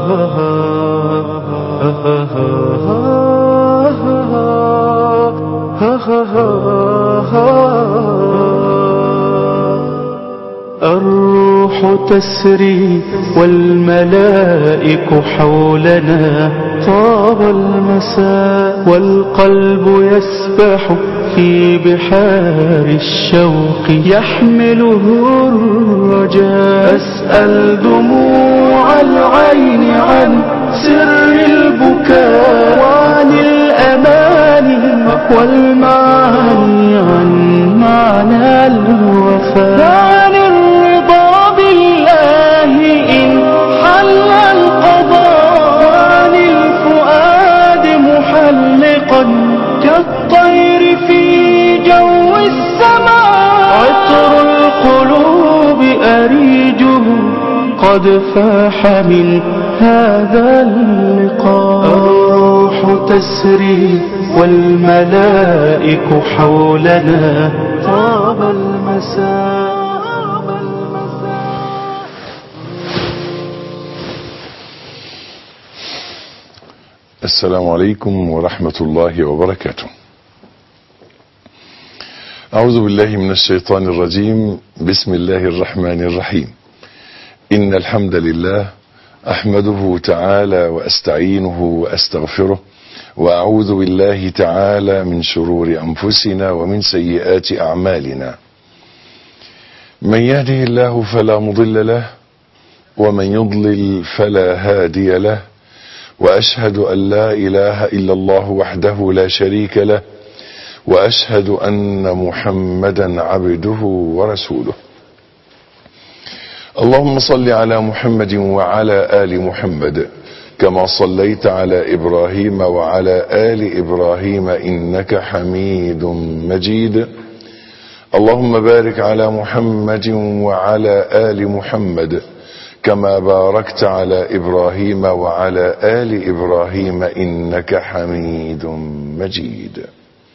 الروح تسري والملائك حولنا طاب المساء والقلب يسبح في بحار الشوق يحمله الرجاء أسأل دموع العين عن سر البكاء وعن الأماني والمعاني عن معنى الوفاء وعن الرضا بالله إن حل القضاء وعن الفؤاد محلقا كالطير في جو السماء عطر القلوب أريجه قد فاح من هذا اللقاء الروح تسري والملائك حولنا طاب المساء السلام عليكم ورحمة الله وبركاته أعوذ بالله من الشيطان الرجيم بسم الله الرحمن الرحيم إن الحمد لله أحمده تعالى وأستعينه وأستغفره وأعوذ بالله تعالى من شرور أنفسنا ومن سيئات أعمالنا من يهده الله فلا مضل له ومن يضلل فلا هادي له واشهد ان لا اله الا الله وحده لا شريك له واشهد ان محمدا عبده ورسوله اللهم صل على محمد وعلى ال محمد كما صليت على ابراهيم وعلى ال ابراهيم انك حميد مجيد اللهم بارك على محمد وعلى ال محمد كما باركت على ابراهيم وعلى ال ابراهيم انك حميد مجيد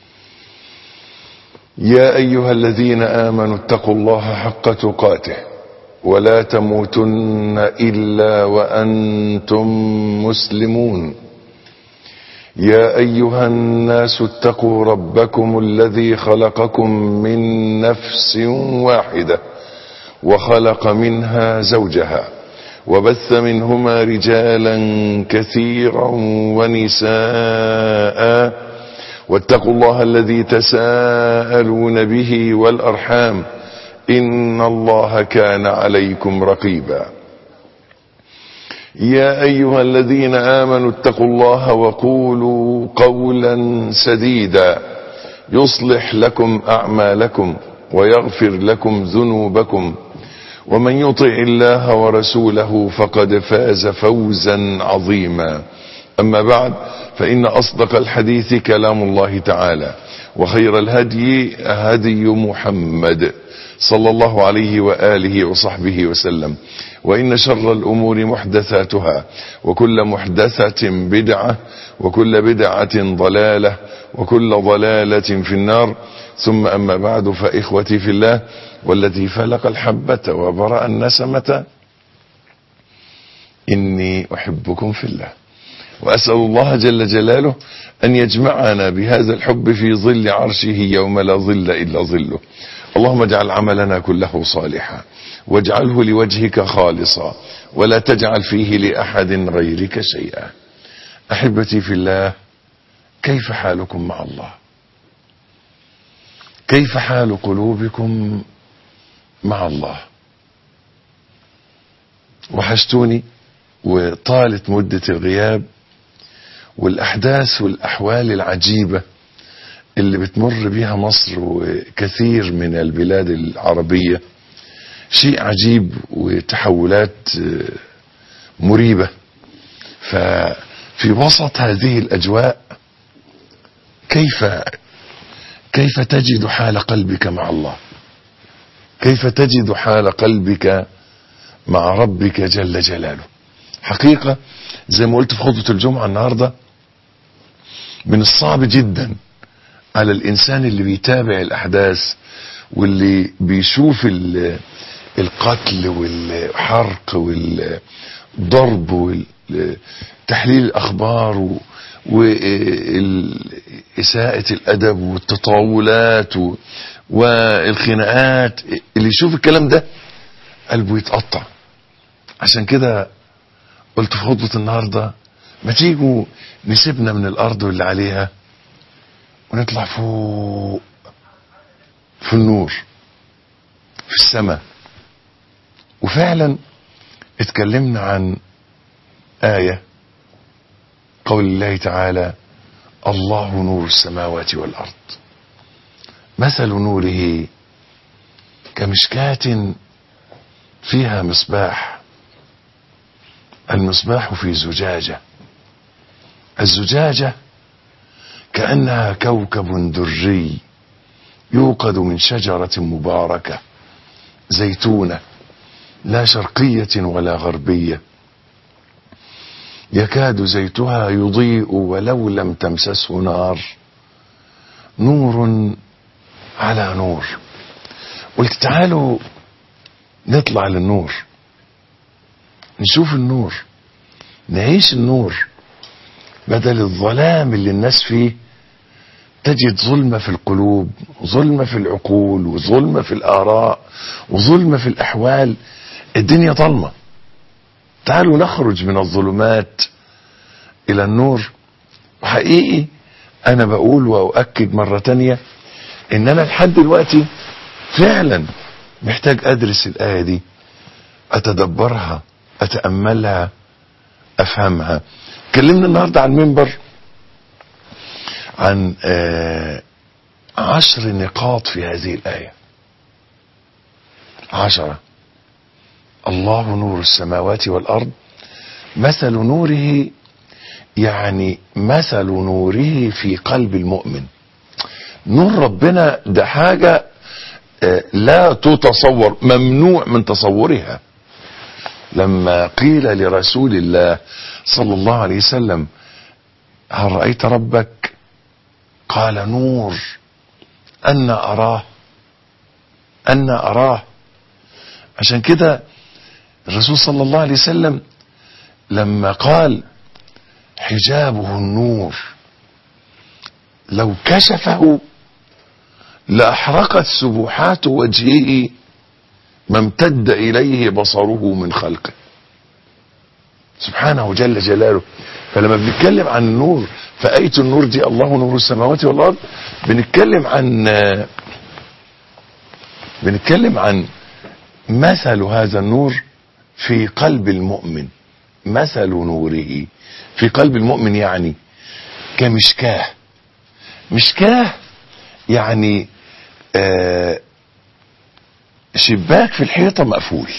يا ايها الذين امنوا اتقوا الله حق تقاته ولا تموتن الا وانتم مسلمون يا ايها الناس اتقوا ربكم الذي خلقكم من نفس واحده وخلق منها زوجها وبث منهما رجالا كثيرا ونساء واتقوا الله الذي تساءلون به والارحام ان الله كان عليكم رقيبا يا ايها الذين امنوا اتقوا الله وقولوا قولا سديدا يصلح لكم اعمالكم ويغفر لكم ذنوبكم ومن يطع الله ورسوله فقد فاز فوزا عظيما اما بعد فان اصدق الحديث كلام الله تعالى وخير الهدي هدي محمد صلى الله عليه واله وصحبه وسلم وان شر الامور محدثاتها وكل محدثه بدعه وكل بدعه ضلاله وكل ضلاله في النار ثم أما بعد فإخوتي في الله والذي فلق الحبة وبرأ النسمة إني أحبكم في الله وأسأل الله جل جلاله أن يجمعنا بهذا الحب في ظل عرشه يوم لا ظل إلا ظله اللهم اجعل عملنا كله صالحا واجعله لوجهك خالصا ولا تجعل فيه لأحد غيرك شيئا أحبتي في الله كيف حالكم مع الله كيف حال قلوبكم مع الله وحشتوني وطالت مدة الغياب والأحداث والأحوال العجيبة اللي بتمر بها مصر وكثير من البلاد العربية شيء عجيب وتحولات مريبة ففي وسط هذه الأجواء كيف كيف تجد حال قلبك مع الله كيف تجد حال قلبك مع ربك جل جلاله حقيقة زي ما قلت في خطبة الجمعة النهاردة من الصعب جدا على الإنسان اللي بيتابع الأحداث واللي بيشوف القتل والحرق والضرب وتحليل الأخبار وإساءة الأدب والتطاولات والخناقات اللي يشوف الكلام ده قلبه يتقطع عشان كده قلت في خطبة النهاردة ما تيجوا نسيبنا من الأرض واللي عليها ونطلع فوق في النور في السماء وفعلا اتكلمنا عن آية قول الله تعالى الله نور السماوات والأرض مثل نوره كمشكاة فيها مصباح المصباح في زجاجة الزجاجة كأنها كوكب دري يوقد من شجرة مباركة زيتونة لا شرقية ولا غربية يكاد زيتها يضيء ولو لم تمسسه نار نور على نور قلت تعالوا نطلع للنور نشوف النور نعيش النور بدل الظلام اللي الناس فيه تجد ظلمة في القلوب ظلمة في العقول وظلمة في الآراء وظلمة في الأحوال الدنيا ظلمة تعالوا نخرج من الظلمات إلى النور وحقيقي أنا بقول وأؤكد مرة تانية إن أنا لحد دلوقتي فعلا محتاج أدرس الآية دي أتدبرها أتأملها أفهمها كلمنا النهاردة عن المنبر عن آه عشر نقاط في هذه الآية عشرة الله نور السماوات والأرض مثل نوره يعني مثل نوره في قلب المؤمن نور ربنا ده حاجة آه لا تتصور ممنوع من تصورها لما قيل لرسول الله صلى الله عليه وسلم هل رأيت ربك قال نور أن أراه أن أراه عشان كده الرسول صلى الله عليه وسلم لما قال حجابه النور لو كشفه لأحرقت سبحات وجهه ما امتد إليه بصره من خلقه سبحانه جل جلاله فلما بنتكلم عن النور فآية النور دي الله نور السماوات والأرض بنتكلم عن بنتكلم عن مثل هذا النور في قلب المؤمن مثل نوره في قلب المؤمن يعني كمشكاه مشكاه يعني آه شباك في الحيطة مقفول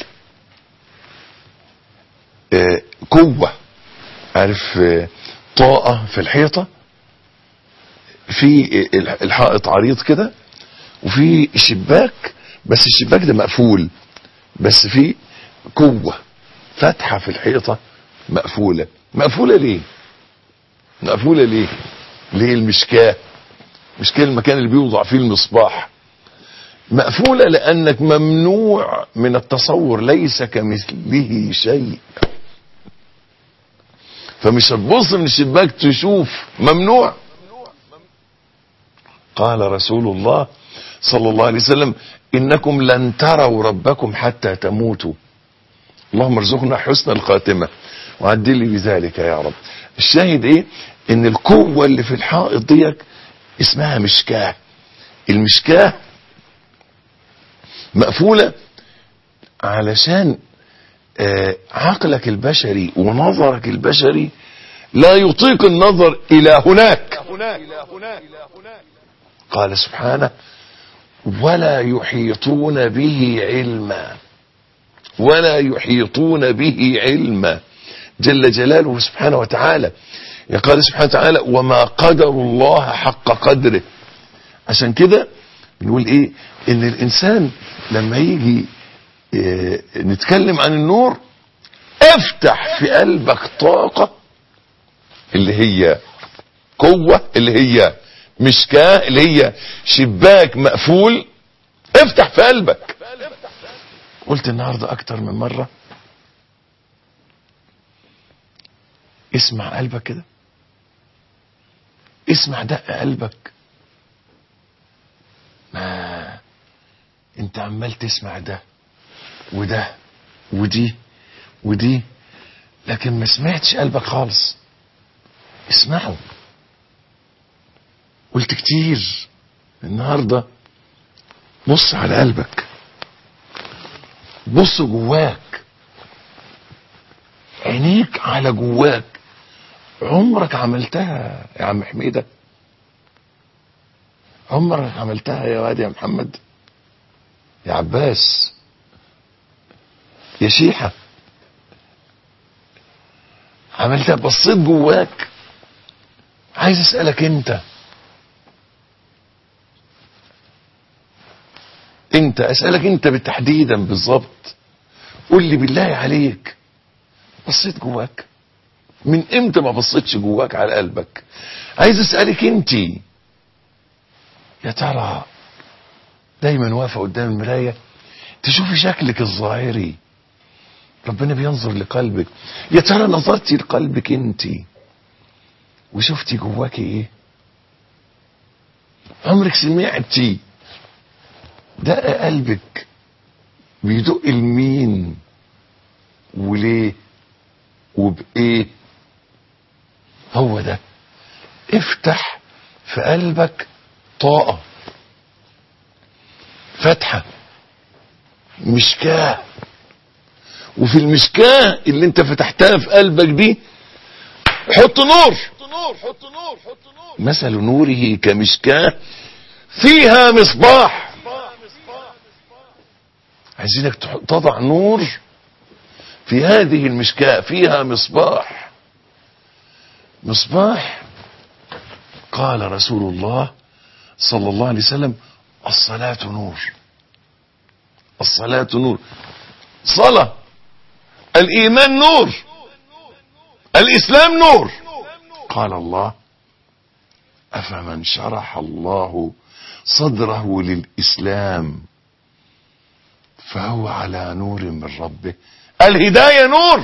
آه كوة عارف آه طاقة في الحيطة في الحائط عريض كده وفي شباك بس الشباك ده مقفول بس في كوة فتحة في الحيطة مقفولة مقفولة ليه مقفولة ليه ليه المشكاه مشكلة المكان اللي بيوضع فيه المصباح مقفولة لأنك ممنوع من التصور ليس كمثله شيء فمش هتبص من الشباك تشوف ممنوع قال رسول الله صلى الله عليه وسلم إنكم لن تروا ربكم حتى تموتوا اللهم ارزقنا حسن الخاتمة وعدل لي بذلك يا رب الشاهد ايه ان القوة اللي في الحائط ديك اسمها مشكاه المشكاه مقفولة علشان آه عقلك البشري ونظرك البشري لا يطيق النظر الى هناك قال سبحانه ولا يحيطون به علما ولا يحيطون به علما جل جلاله سبحانه وتعالى قال سبحانه وتعالى وما قدر الله حق قدره عشان كده بنقول ايه ان الانسان لما يجي اه نتكلم عن النور افتح في قلبك طاقة اللي هي قوة اللي هي مشكاة اللي هي شباك مقفول افتح في قلبك قلت النهاردة أكتر من مرة اسمع قلبك كده اسمع دق قلبك ما انت عمال تسمع ده وده ودي ودي لكن ما سمعتش قلبك خالص اسمعه قلت كتير النهارده بص على قلبك بص جواك عينيك على جواك عمرك عملتها يا عم حميدة عمرك عملتها يا واد يا محمد يا عباس يا شيحة عملتها بصيت جواك عايز اسألك انت انت اسألك انت بالتحديدا بالظبط قول لي بالله عليك بصيت جواك من امتى ما بصيتش جواك على قلبك عايز اسألك انت يا ترى دايما واقفة قدام المراية تشوفي شكلك الظاهري ربنا بينظر لقلبك يا ترى نظرتي لقلبك انت وشفتي جواكي ايه عمرك سمعتي دق قلبك بيدق لمين وليه وبايه هو ده افتح في قلبك طاقة فتحة مشكاه وفي المشكاه اللي انت فتحتها في قلبك دي حط نور مثل نوره كمشكاه فيها مصباح عايزينك تضع نور في هذه المشكاه فيها مصباح مصباح قال رسول الله صلى الله عليه وسلم الصلاة نور الصلاة نور صلاة الإيمان نور الإسلام نور قال الله أفمن شرح الله صدره للإسلام فهو على نور من ربه الهداية نور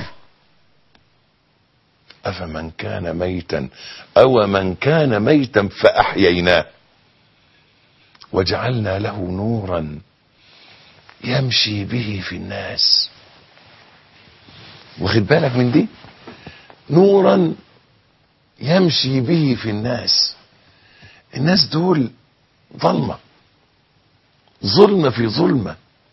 أفمن كان ميتا أو من كان ميتا فأحييناه وجعلنا له نورا يمشي به في الناس واخد بالك من دي نورا يمشي به في الناس الناس دول ظلمة ظلمة في ظلمة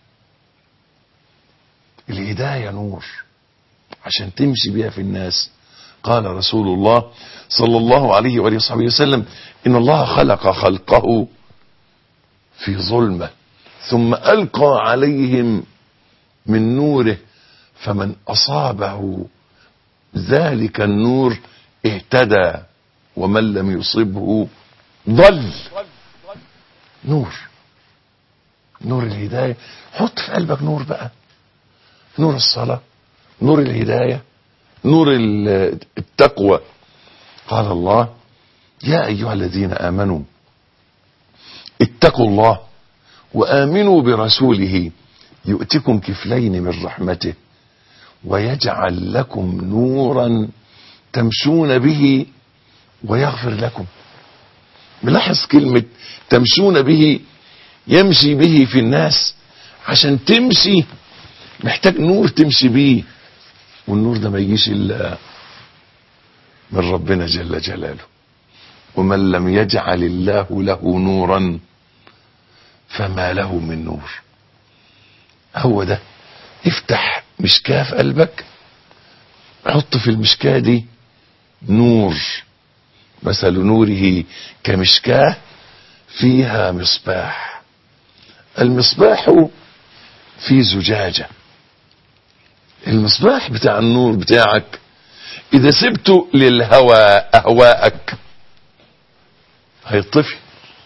الهداية نور عشان تمشي بيها في الناس قال رسول الله صلى الله عليه وآله وصحبه وسلم إن الله خلق خلقه في ظلمة ثم ألقى عليهم من نوره فمن أصابه ذلك النور اهتدى ومن لم يصبه ضل نور نور الهداية حط في قلبك نور بقى نور الصلاة نور الهداية نور التقوى قال الله يا أيها الذين آمنوا اتقوا الله وآمنوا برسوله يؤتكم كفلين من رحمته ويجعل لكم نورا تمشون به ويغفر لكم ملاحظ كلمة تمشون به يمشي به في الناس عشان تمشي محتاج نور تمشي بيه والنور ده ما يجيش الا من ربنا جل جلاله ومن لم يجعل الله له نورا فما له من نور هو ده افتح مشكاه في قلبك حط في المشكاه دي نور مثل نوره كمشكاه فيها مصباح المصباح في زجاجة المصباح بتاع النور بتاعك اذا سبته للهوى اهواءك هيطفي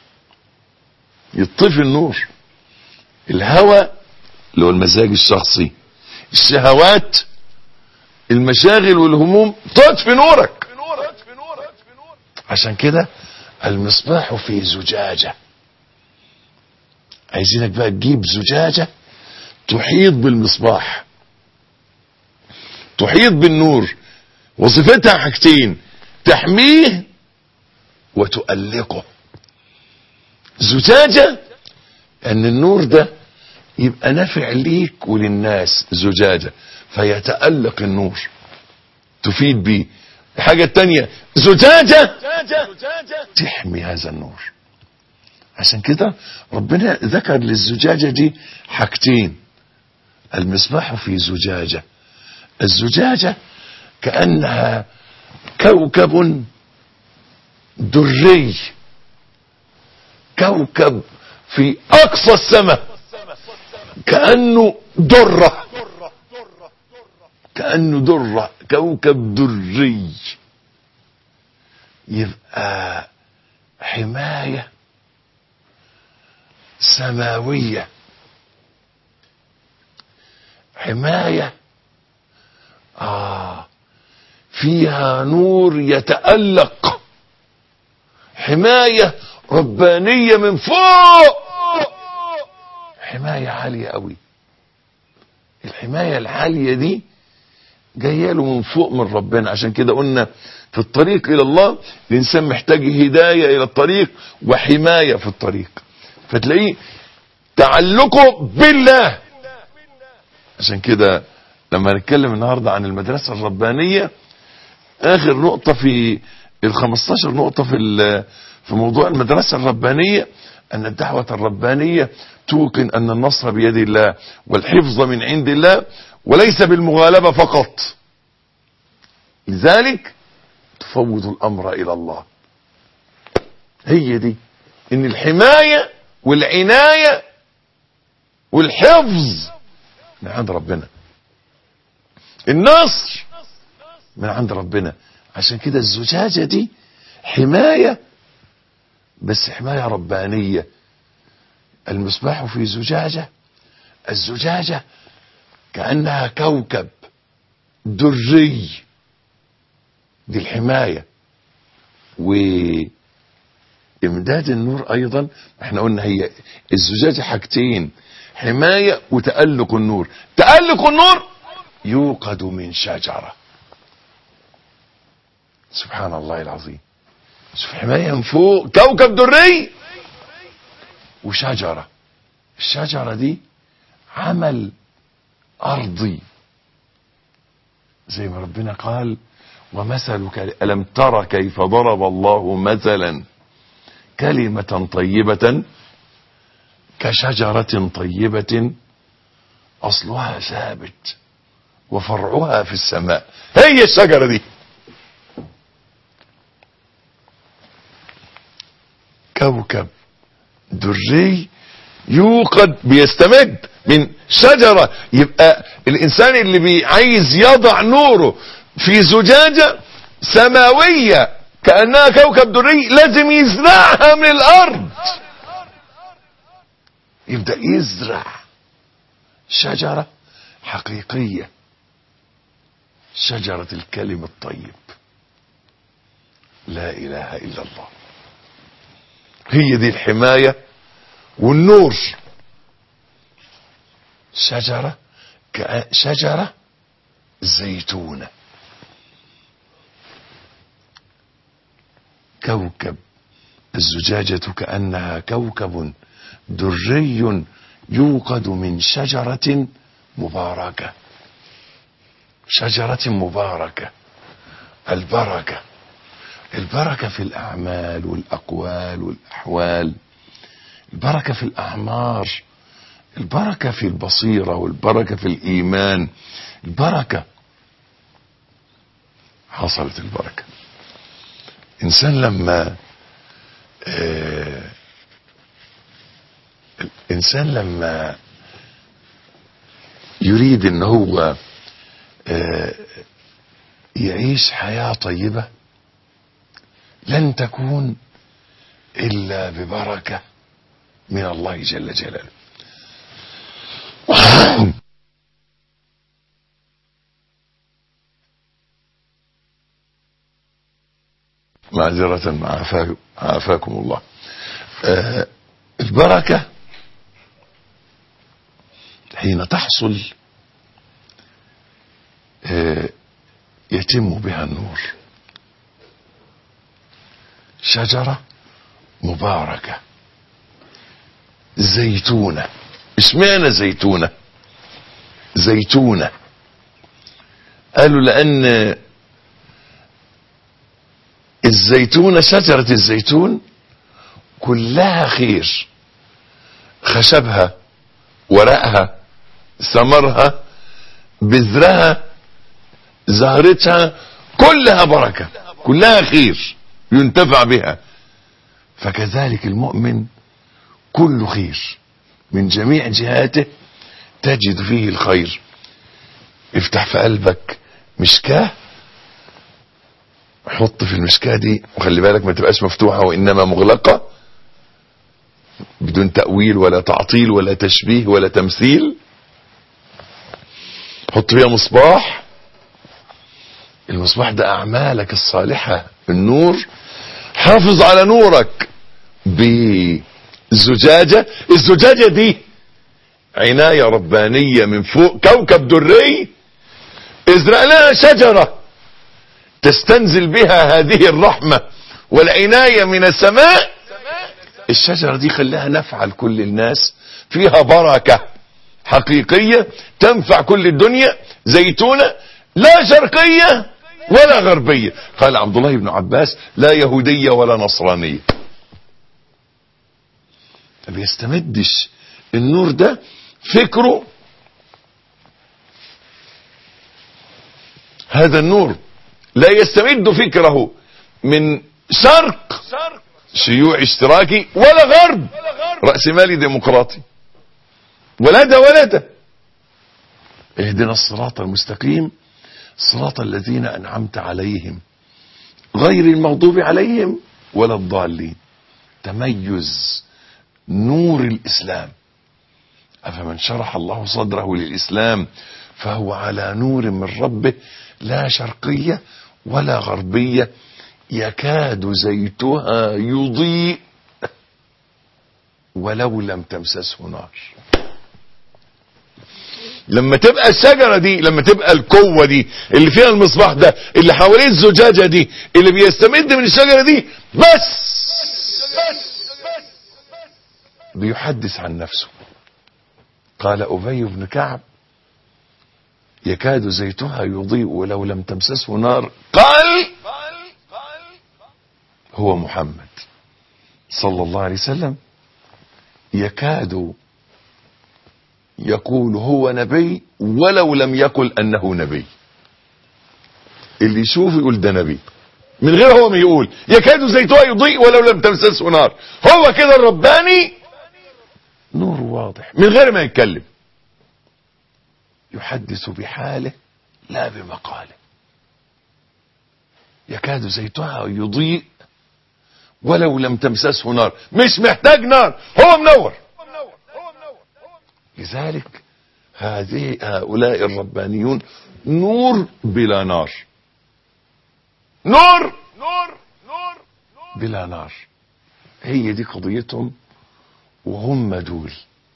يطفي النور الهوى اللي هو المزاج الشخصي الشهوات المشاغل والهموم تطفي نورك عشان كده المصباح في زجاجة عايزينك بقى تجيب زجاجة تحيط بالمصباح تحيط بالنور وصفتها حاجتين تحميه وتؤلقه زجاجة ان النور ده يبقى نافع ليك وللناس زجاجة فيتألق النور تفيد بيه الحاجة التانية زجاجة تحمي هذا النور عشان كده ربنا ذكر للزجاجة دي حاجتين المصباح في زجاجة الزجاجة كأنها كوكب دري كوكب في أقصى السماء كأنه درة كأنه درة كوكب دري يبقى حماية سماوية حماية آه فيها نور يتألق حماية ربانية من فوق حماية عالية قوي الحماية العالية دي جاية له من فوق من ربنا عشان كده قلنا في الطريق إلى الله الإنسان محتاج هداية إلى الطريق وحماية في الطريق فتلاقيه تعلقه بالله عشان كده لما نتكلم النهاردة عن المدرسة الربانية آخر نقطة في ال 15 نقطة في في موضوع المدرسة الربانية أن الدعوة الربانية توقن أن النصر بيد الله والحفظ من عند الله وليس بالمغالبة فقط لذلك تفوض الأمر إلى الله هي دي إن الحماية والعناية والحفظ من عند ربنا النصر من عند ربنا عشان كده الزجاجة دي حماية بس حماية ربانية المصباح في زجاجة الزجاجة كأنها كوكب دري دي الحماية وإمداد النور أيضا احنا قلنا هي الزجاجة حاجتين حماية وتألق النور تألق النور يوقد من شجرة سبحان الله العظيم شوف حماية من فوق كوكب دري وشجرة الشجرة دي عمل أرضي زي ما ربنا قال ومثلك ألم تر كيف ضرب الله مثلا كلمة طيبة كشجرة طيبة أصلها ثابت وفرعها في السماء هي الشجرة دي كوكب دري يوقد بيستمد من شجرة يبقى الإنسان اللي بي عايز يضع نوره في زجاجة سماوية كأنها كوكب دري لازم يزرعها من الأرض يبدأ يزرع شجرة حقيقية شجرة الكلم الطيب لا إله إلا الله هي دي الحماية والنور شجرة شجرة زيتونة كوكب الزجاجة كأنها كوكب دري يوقد من شجرة مباركة شجرة مباركة البركة البركة في الأعمال والأقوال والأحوال البركة في الأعمار البركة في البصيرة والبركة في الإيمان البركة حصلت البركة إنسان لما آه الإنسان لما يريد ان هو آه يعيش حياة طيبة لن تكون إلا ببركة من الله جل جلاله معذرة مع عافاك- عافاكم الله آه، البركة حين تحصل آه، يتم بها النور شجرة مباركة زيتونة اشمعنى زيتونة زيتونة قالوا لأن الزيتونة شجرة الزيتون كلها خير خشبها ورقها ثمرها بذرها زهرتها كلها بركة كلها خير ينتفع بها فكذلك المؤمن كل خير من جميع جهاته تجد فيه الخير افتح في قلبك مشكاه حط في المشكاه دي وخلي بالك ما تبقاش مفتوحه وانما مغلقه بدون تاويل ولا تعطيل ولا تشبيه ولا تمثيل حط فيها مصباح المصباح ده اعمالك الصالحه النور حافظ على نورك بزجاجه الزجاجه دي عنايه ربانيه من فوق كوكب دري ازرع لها شجره تستنزل بها هذه الرحمه والعنايه من السماء الشجره دي خليها نافعه لكل الناس فيها بركه حقيقيه تنفع كل الدنيا زيتونه لا شرقيه ولا غربيه قال عبد الله بن عباس لا يهوديه ولا نصرانيه ما بيستمدش النور ده فكره هذا النور لا يستمد فكره من شرق شيوعي اشتراكي ولا غرب رأسمالي ديمقراطي ولا ده ولا ده اهدنا الصراط المستقيم صراط الذين أنعمت عليهم غير المغضوب عليهم ولا الضالين تميز نور الإسلام أفمن شرح الله صدره للإسلام فهو على نور من ربه لا شرقية ولا غربية يكاد زيتها يضيء ولو لم تمسسه نار لما تبقى الشجرة دي لما تبقى القوة دي اللي فيها المصباح ده اللي حواليه الزجاجة دي اللي بيستمد من الشجرة دي بس بيحدث عن نفسه قال أبي بن كعب يكاد زيتها يضيء ولو لم تمسسه نار قال هو محمد صلى الله عليه وسلم يكاد يقول هو نبي ولو لم يقل انه نبي اللي يشوف يقول ده نبي من غير هو ما يقول يكاد زيتها يضيء ولو لم تمسسه نار هو كده الرباني نور واضح من غير ما يتكلم يحدث بحاله لا بمقاله يكاد زيتها يضيء ولو لم تمسسه نار مش محتاج نار هو منور لذلك هذه هؤلاء الربانيون نور بلا نار نور نور نور بلا نار هي دي قضيتهم وهم دول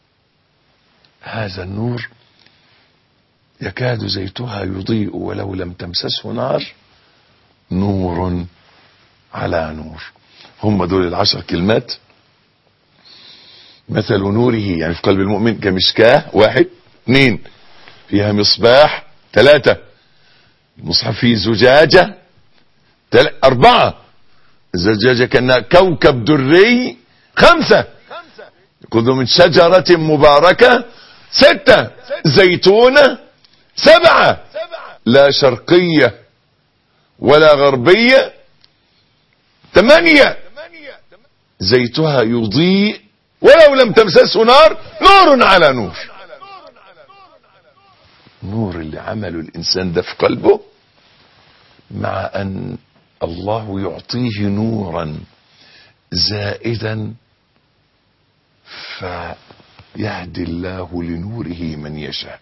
هذا النور يكاد زيتها يضيء ولو لم تمسسه نار نور على نور هم دول العشر كلمات مثل نوره يعني في قلب المؤمن كمشكاه واحد اثنين فيها مصباح ثلاثة المصحف فيه زجاجة تل... أربعة الزجاجة كأنها كوكب دري خمسة خذ من شجرة مباركة ستة زيتونة سبعة لا شرقية ولا غربية ثمانية زيتها يضيء ولو لم تمسسه نار نور على نور نور اللي عمله الإنسان ده في قلبه مع أن الله يعطيه نورا زائدا فيهدي الله لنوره من يشاء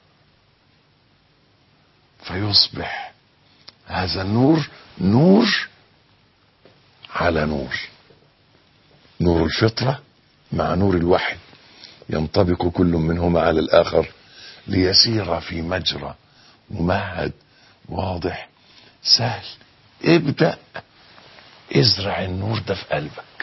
فيصبح هذا النور نور على نور نور الفطرة مع نور الوحي ينطبق كل منهما على الآخر ليسير في مجرى ممهد واضح سهل ابدأ ازرع النور ده في قلبك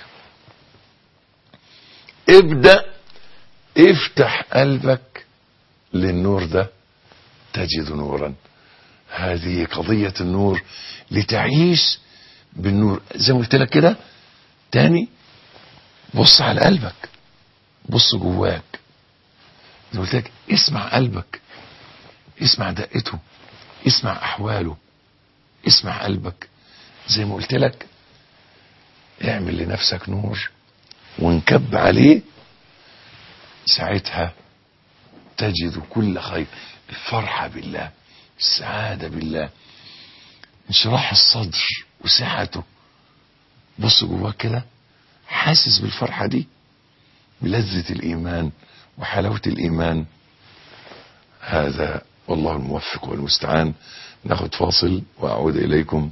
ابدأ افتح قلبك للنور ده تجد نورا هذه قضية النور لتعيش بالنور زي ما قلت لك كده تاني بص على قلبك بص جواك زي ما قلت لك اسمع قلبك اسمع دقته اسمع احواله اسمع قلبك زي ما قلت لك اعمل لنفسك نور وانكب عليه ساعتها تجد كل خير الفرحة بالله السعادة بالله انشراح الصدر وسعته بص جواك كده حاسس بالفرحة دي بلذة الإيمان وحلاوة الإيمان هذا والله الموفق والمستعان ناخد فاصل وأعود إليكم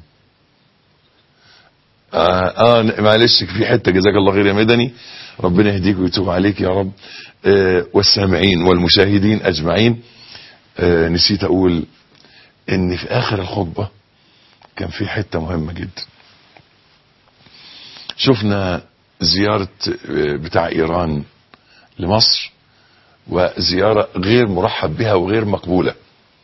آه, آه معلش في حتة جزاك الله خير يا مدني ربنا يهديك ويتوب عليك يا رب آه والسامعين والمشاهدين أجمعين آه نسيت أقول إن في آخر الخطبة كان في حتة مهمة جدا شفنا زيارة بتاع إيران لمصر وزيارة غير مرحب بها وغير مقبولة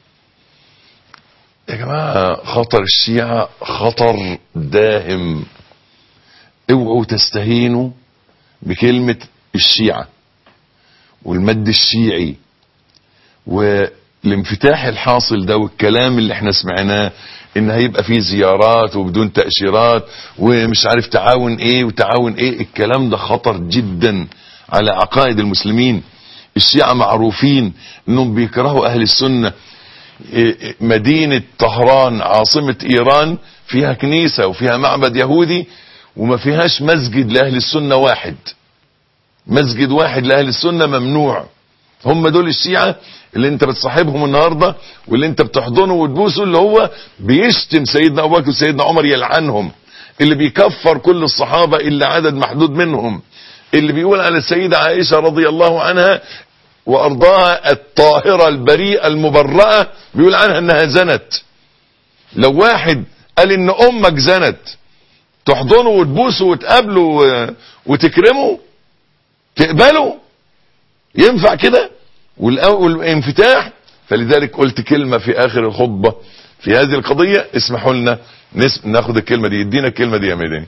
يا جماعة خطر الشيعة خطر داهم اوعوا تستهينوا بكلمة الشيعة والمد الشيعي والانفتاح الحاصل ده والكلام اللي احنا سمعناه ان هيبقى فيه زيارات وبدون تأشيرات ومش عارف تعاون ايه وتعاون ايه الكلام ده خطر جدا على عقائد المسلمين الشيعة معروفين انهم بيكرهوا اهل السنة مدينة طهران عاصمة ايران فيها كنيسة وفيها معبد يهودي وما فيهاش مسجد لاهل السنة واحد مسجد واحد لاهل السنة ممنوع هم دول الشيعة اللي انت بتصاحبهم النهاردة واللي انت بتحضنه وتبوسه اللي هو بيشتم سيدنا ابو بكر وسيدنا عمر يلعنهم اللي بيكفر كل الصحابة اللي عدد محدود منهم اللي بيقول على السيدة عائشة رضي الله عنها وارضاها الطاهرة البريئة المبرأة بيقول عنها انها زنت لو واحد قال ان امك زنت تحضنه وتبوسه وتقابله وتكرمه تقبله ينفع كده والانفتاح فلذلك قلت كلمة في اخر الخطبة في هذه القضية اسمحوا لنا ناخد الكلمة دي ادينا الكلمة دي يا ميداني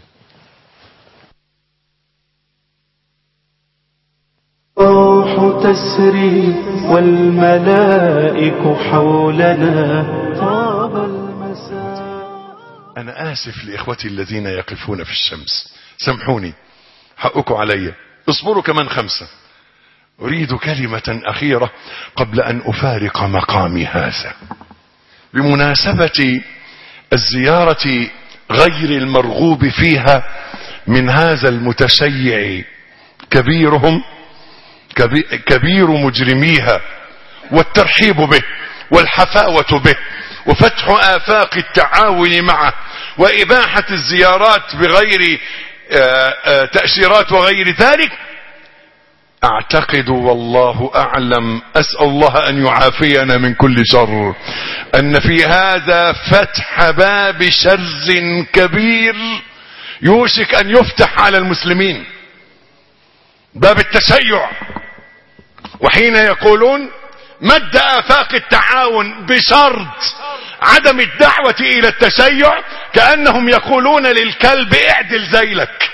الروح تسري والملائك حولنا طاب المساء انا اسف لاخوتي الذين يقفون في الشمس سامحوني حقكم علي اصبروا كمان خمسة اريد كلمة اخيرة قبل ان افارق مقامي هذا بمناسبة الزيارة غير المرغوب فيها من هذا المتشيع كبيرهم كبير مجرميها والترحيب به والحفاوة به وفتح آفاق التعاون معه وإباحة الزيارات بغير تأشيرات وغير ذلك اعتقد والله اعلم اسأل الله ان يعافينا من كل شر ان في هذا فتح باب شر كبير يوشك ان يفتح على المسلمين باب التشيع وحين يقولون مد آفاق التعاون بشرط عدم الدعوة إلى التشيع كأنهم يقولون للكلب اعدل ذيلك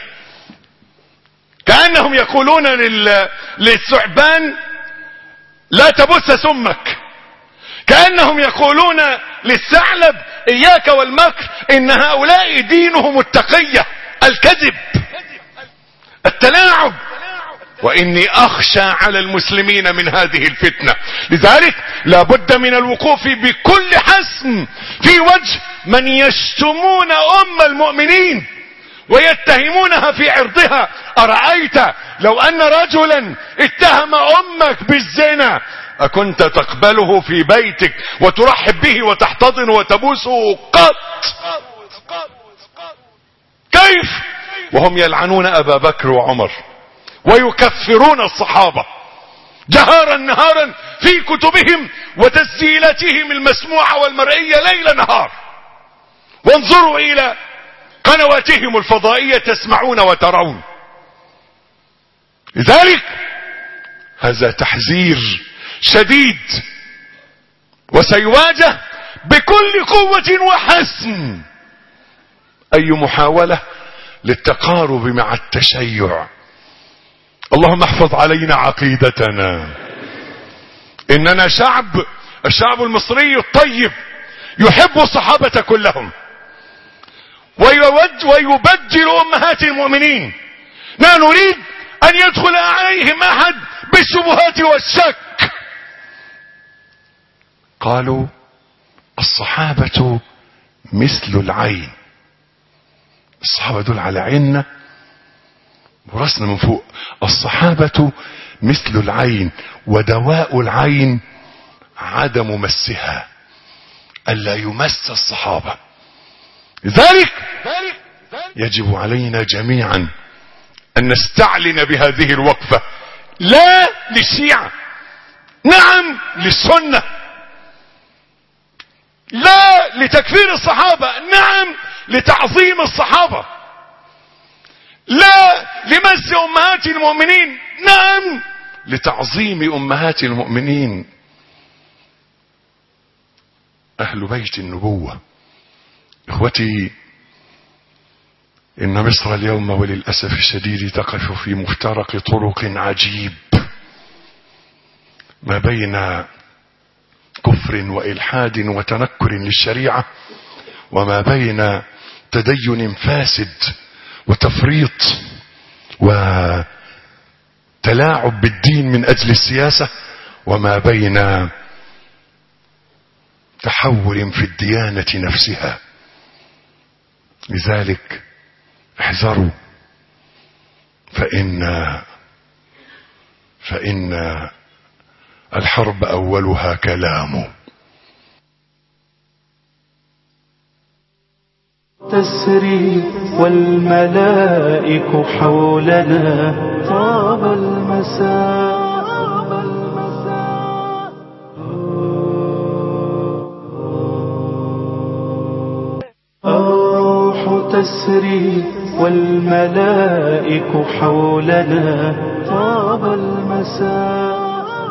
كأنهم يقولون لل... للثعبان لا تبث سمك كأنهم يقولون للثعلب إياك والمكر إن هؤلاء دينهم التقية الكذب التلاعب واني اخشى على المسلمين من هذه الفتنة لذلك لابد من الوقوف بكل حسم في وجه من يشتمون ام المؤمنين ويتهمونها في عرضها ارأيت لو ان رجلا اتهم امك بالزنا اكنت تقبله في بيتك وترحب به وتحتضنه وتبوسه قط كيف وهم يلعنون ابا بكر وعمر ويكفرون الصحابة جهارا نهارا في كتبهم وتسجيلاتهم المسموعة والمرئية ليل نهار وانظروا الى قنواتهم الفضائية تسمعون وترون لذلك هذا تحذير شديد وسيواجه بكل قوة وحسم اي محاولة للتقارب مع التشيع اللهم احفظ علينا عقيدتنا اننا شعب الشعب المصري الطيب يحب الصحابة كلهم ويود ويبجل امهات المؤمنين لا نريد ان يدخل عليهم احد بالشبهات والشك قالوا الصحابة مثل العين الصحابة دول على عيننا وراسنا من فوق الصحابة مثل العين ودواء العين عدم مسها ألا يمس الصحابة لذلك يجب علينا جميعا أن نستعلن بهذه الوقفة لا للشيعة نعم للسنة لا لتكفير الصحابة نعم لتعظيم الصحابة لا لمس أمهات المؤمنين نعم لتعظيم أمهات المؤمنين أهل بيت النبوة إخوتي إن مصر اليوم وللأسف الشديد تقف في مفترق طرق عجيب ما بين كفر وإلحاد وتنكر للشريعة وما بين تدين فاسد وتفريط وتلاعب بالدين من أجل السياسة وما بين تحول في الديانة نفسها لذلك احذروا فإن فإن الحرب أولها كلام تسري والملائك حولنا طاب المساء الروح تسري والملائك حولنا طاب المساء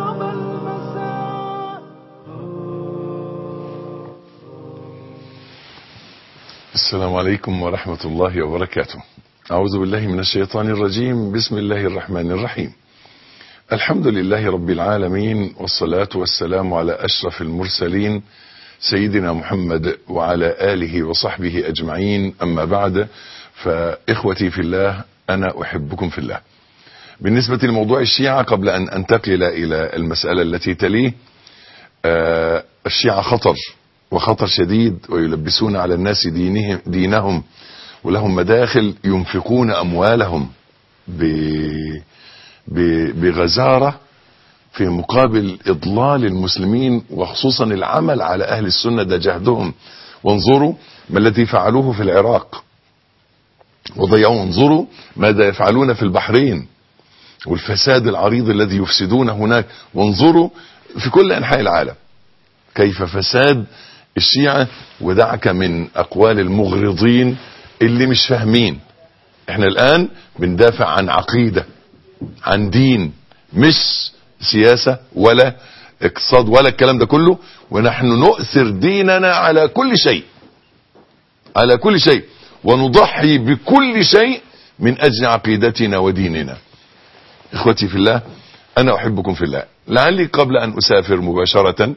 السلام عليكم ورحمة الله وبركاته أعوذ بالله من الشيطان الرجيم بسم الله الرحمن الرحيم الحمد لله رب العالمين والصلاة والسلام على أشرف المرسلين سيدنا محمد وعلى آله وصحبه أجمعين أما بعد فإخوتي في الله أنا أحبكم في الله بالنسبة لموضوع الشيعة قبل أن أنتقل إلى المسألة التي تليه آه الشيعة خطر وخطر شديد ويلبسون على الناس دينهم, دينهم ولهم مداخل ينفقون أموالهم بغزارة في مقابل إضلال المسلمين وخصوصا العمل على أهل السنة ده جهدهم وانظروا ما الذي فعلوه في العراق وضيعوا انظروا ماذا يفعلون في البحرين والفساد العريض الذي يفسدون هناك وانظروا في كل أنحاء العالم كيف فساد الشيعة ودعك من أقوال المغرضين اللي مش فاهمين احنا الآن بندافع عن عقيدة عن دين مش سياسة ولا اقتصاد ولا الكلام ده كله ونحن نؤثر ديننا على كل شيء على كل شيء ونضحي بكل شيء من أجل عقيدتنا وديننا إخوتي في الله أنا أحبكم في الله لعلي قبل أن أسافر مباشرة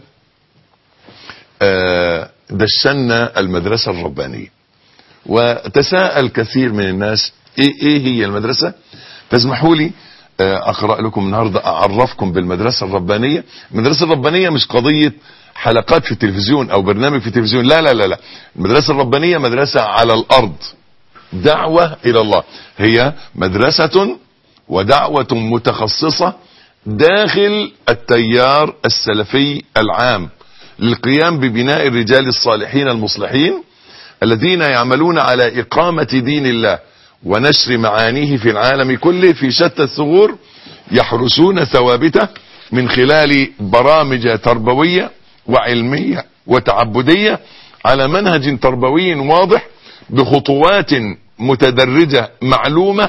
دشنا المدرسة الربانية وتساءل كثير من الناس ايه, إيه هي المدرسة فاسمحوا لي اقرأ لكم النهاردة اعرفكم بالمدرسة الربانية المدرسة الربانية مش قضية حلقات في التلفزيون او برنامج في التلفزيون لا لا لا لا المدرسة الربانية مدرسة على الارض دعوة الى الله هي مدرسة ودعوة متخصصة داخل التيار السلفي العام للقيام ببناء الرجال الصالحين المصلحين الذين يعملون على إقامة دين الله ونشر معانيه في العالم كله في شتى الثغور يحرسون ثوابته من خلال برامج تربوية وعلمية وتعبدية على منهج تربوي واضح بخطوات متدرجة معلومة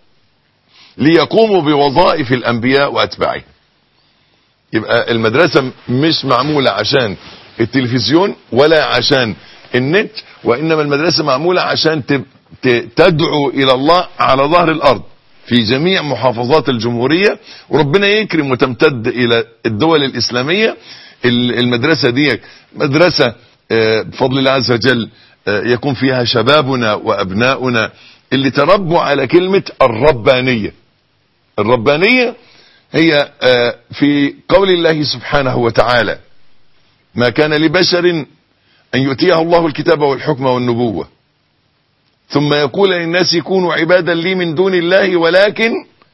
ليقوموا بوظائف الأنبياء وأتباعهم يبقى المدرسة مش معمولة عشان التلفزيون ولا عشان النت وإنما المدرسة معمولة عشان تب- ت- تدعو إلى الله على ظهر الأرض في جميع محافظات الجمهورية وربنا يكرم وتمتد إلى الدول الإسلامية ال- المدرسة دي مدرسة آه، بفضل الله عز وجل آه، يكون فيها شبابنا وأبناؤنا اللي تربوا على كلمة الربانية الربانية هي آه، في قول الله سبحانه وتعالى ما كان لبشر أن يؤتيه الله الكتاب والحكم والنبوة ثم يقول للناس كونوا عبادا لي من دون الله ولكن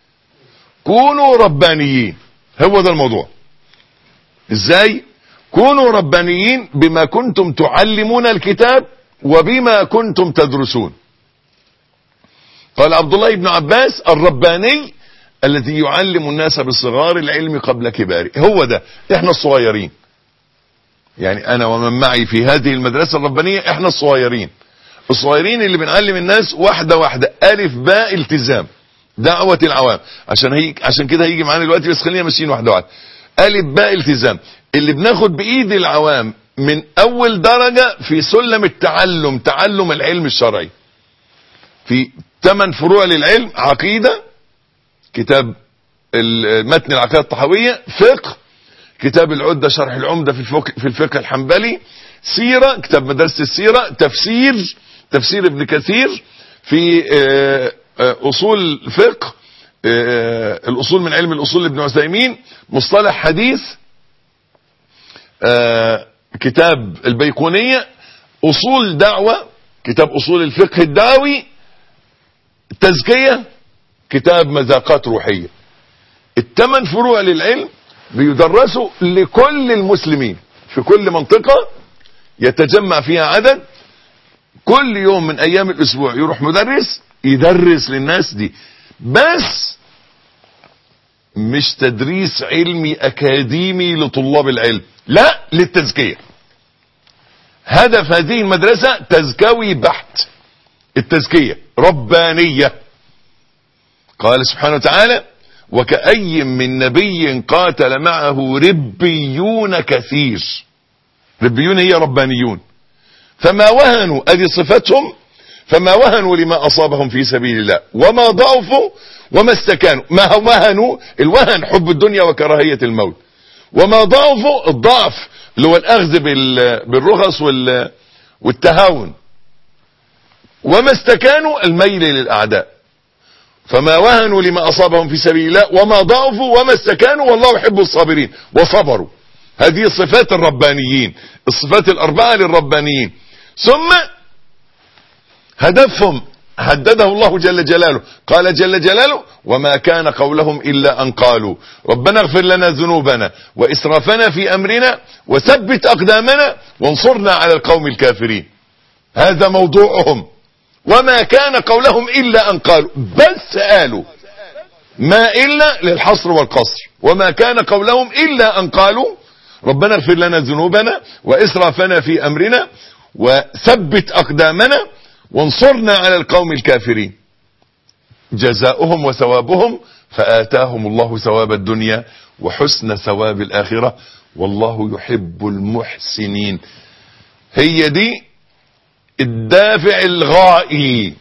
كونوا ربانيين هو ده الموضوع ازاي كونوا ربانيين بما كنتم تعلمون الكتاب وبما كنتم تدرسون قال عبد الله بن عباس الرباني الذي يعلم الناس بصغار العلم قبل كباره هو ده احنا الصغيرين يعني انا ومن معي في هذه المدرسة الربانية احنا الصغيرين الصغيرين اللي بنعلم الناس واحدة واحدة الف باء التزام دعوة العوام عشان هي عشان كده هيجي معانا دلوقتي بس خلينا ماشيين واحدة واحدة الف باء التزام اللي بناخد بايد العوام من اول درجة في سلم التعلم تعلم العلم الشرعي في ثمان فروع للعلم عقيدة كتاب متن العقيدة الطحوية فقه كتاب العدة شرح العمدة في الفقه, في الفقه الحنبلي سيرة كتاب مدرسة السيرة تفسير تفسير ابن كثير في آه، آه، أصول فقه آه، الأصول من علم الأصول لابن عثيمين مصطلح حديث آه، كتاب البيقونية أصول دعوة كتاب أصول الفقه الدعوي تزكية كتاب مذاقات روحية الثمان فروع للعلم بيدرسوا لكل المسلمين في كل منطقة يتجمع فيها عدد كل يوم من ايام الاسبوع يروح مدرس يدرس للناس دي بس مش تدريس علمي اكاديمي لطلاب العلم لا للتزكية هدف هذه المدرسة تزكوي بحت التزكية ربانية قال سبحانه وتعالى وكأي من نبي قاتل معه ربيون كثير ربيون هي ربانيون فما وهنوا ادي صفتهم فما وهنوا لما اصابهم في سبيل الله وما ضعفوا وما استكانوا ما وهنوا الوهن حب الدنيا وكراهية الموت وما ضعفوا الضعف اللي هو الاخذ بال- بالرخص وال- والتهاون وما استكانوا الميل للاعداء فما وهنوا لما اصابهم في سبيل الله وما ضعفوا وما استكانوا والله يحب الصابرين وصبروا هذه صفات الربانيين الصفات الاربعه للربانيين ثم هدفهم هدده الله جل جلاله قال جل جلاله وما كان قولهم الا ان قالوا ربنا اغفر لنا ذنوبنا واسرافنا في امرنا وثبت اقدامنا وانصرنا على القوم الكافرين هذا موضوعهم وما كان قولهم الا ان قالوا بس قالوا ما الا للحصر والقصر وما كان قولهم الا ان قالوا ربنا اغفر لنا ذنوبنا واسرافنا في امرنا وثبت اقدامنا وانصرنا على القوم الكافرين جزاؤهم وثوابهم فآتاهم الله ثواب الدنيا وحسن ثواب الآخرة والله يحب المحسنين هي دي الدافع الغائي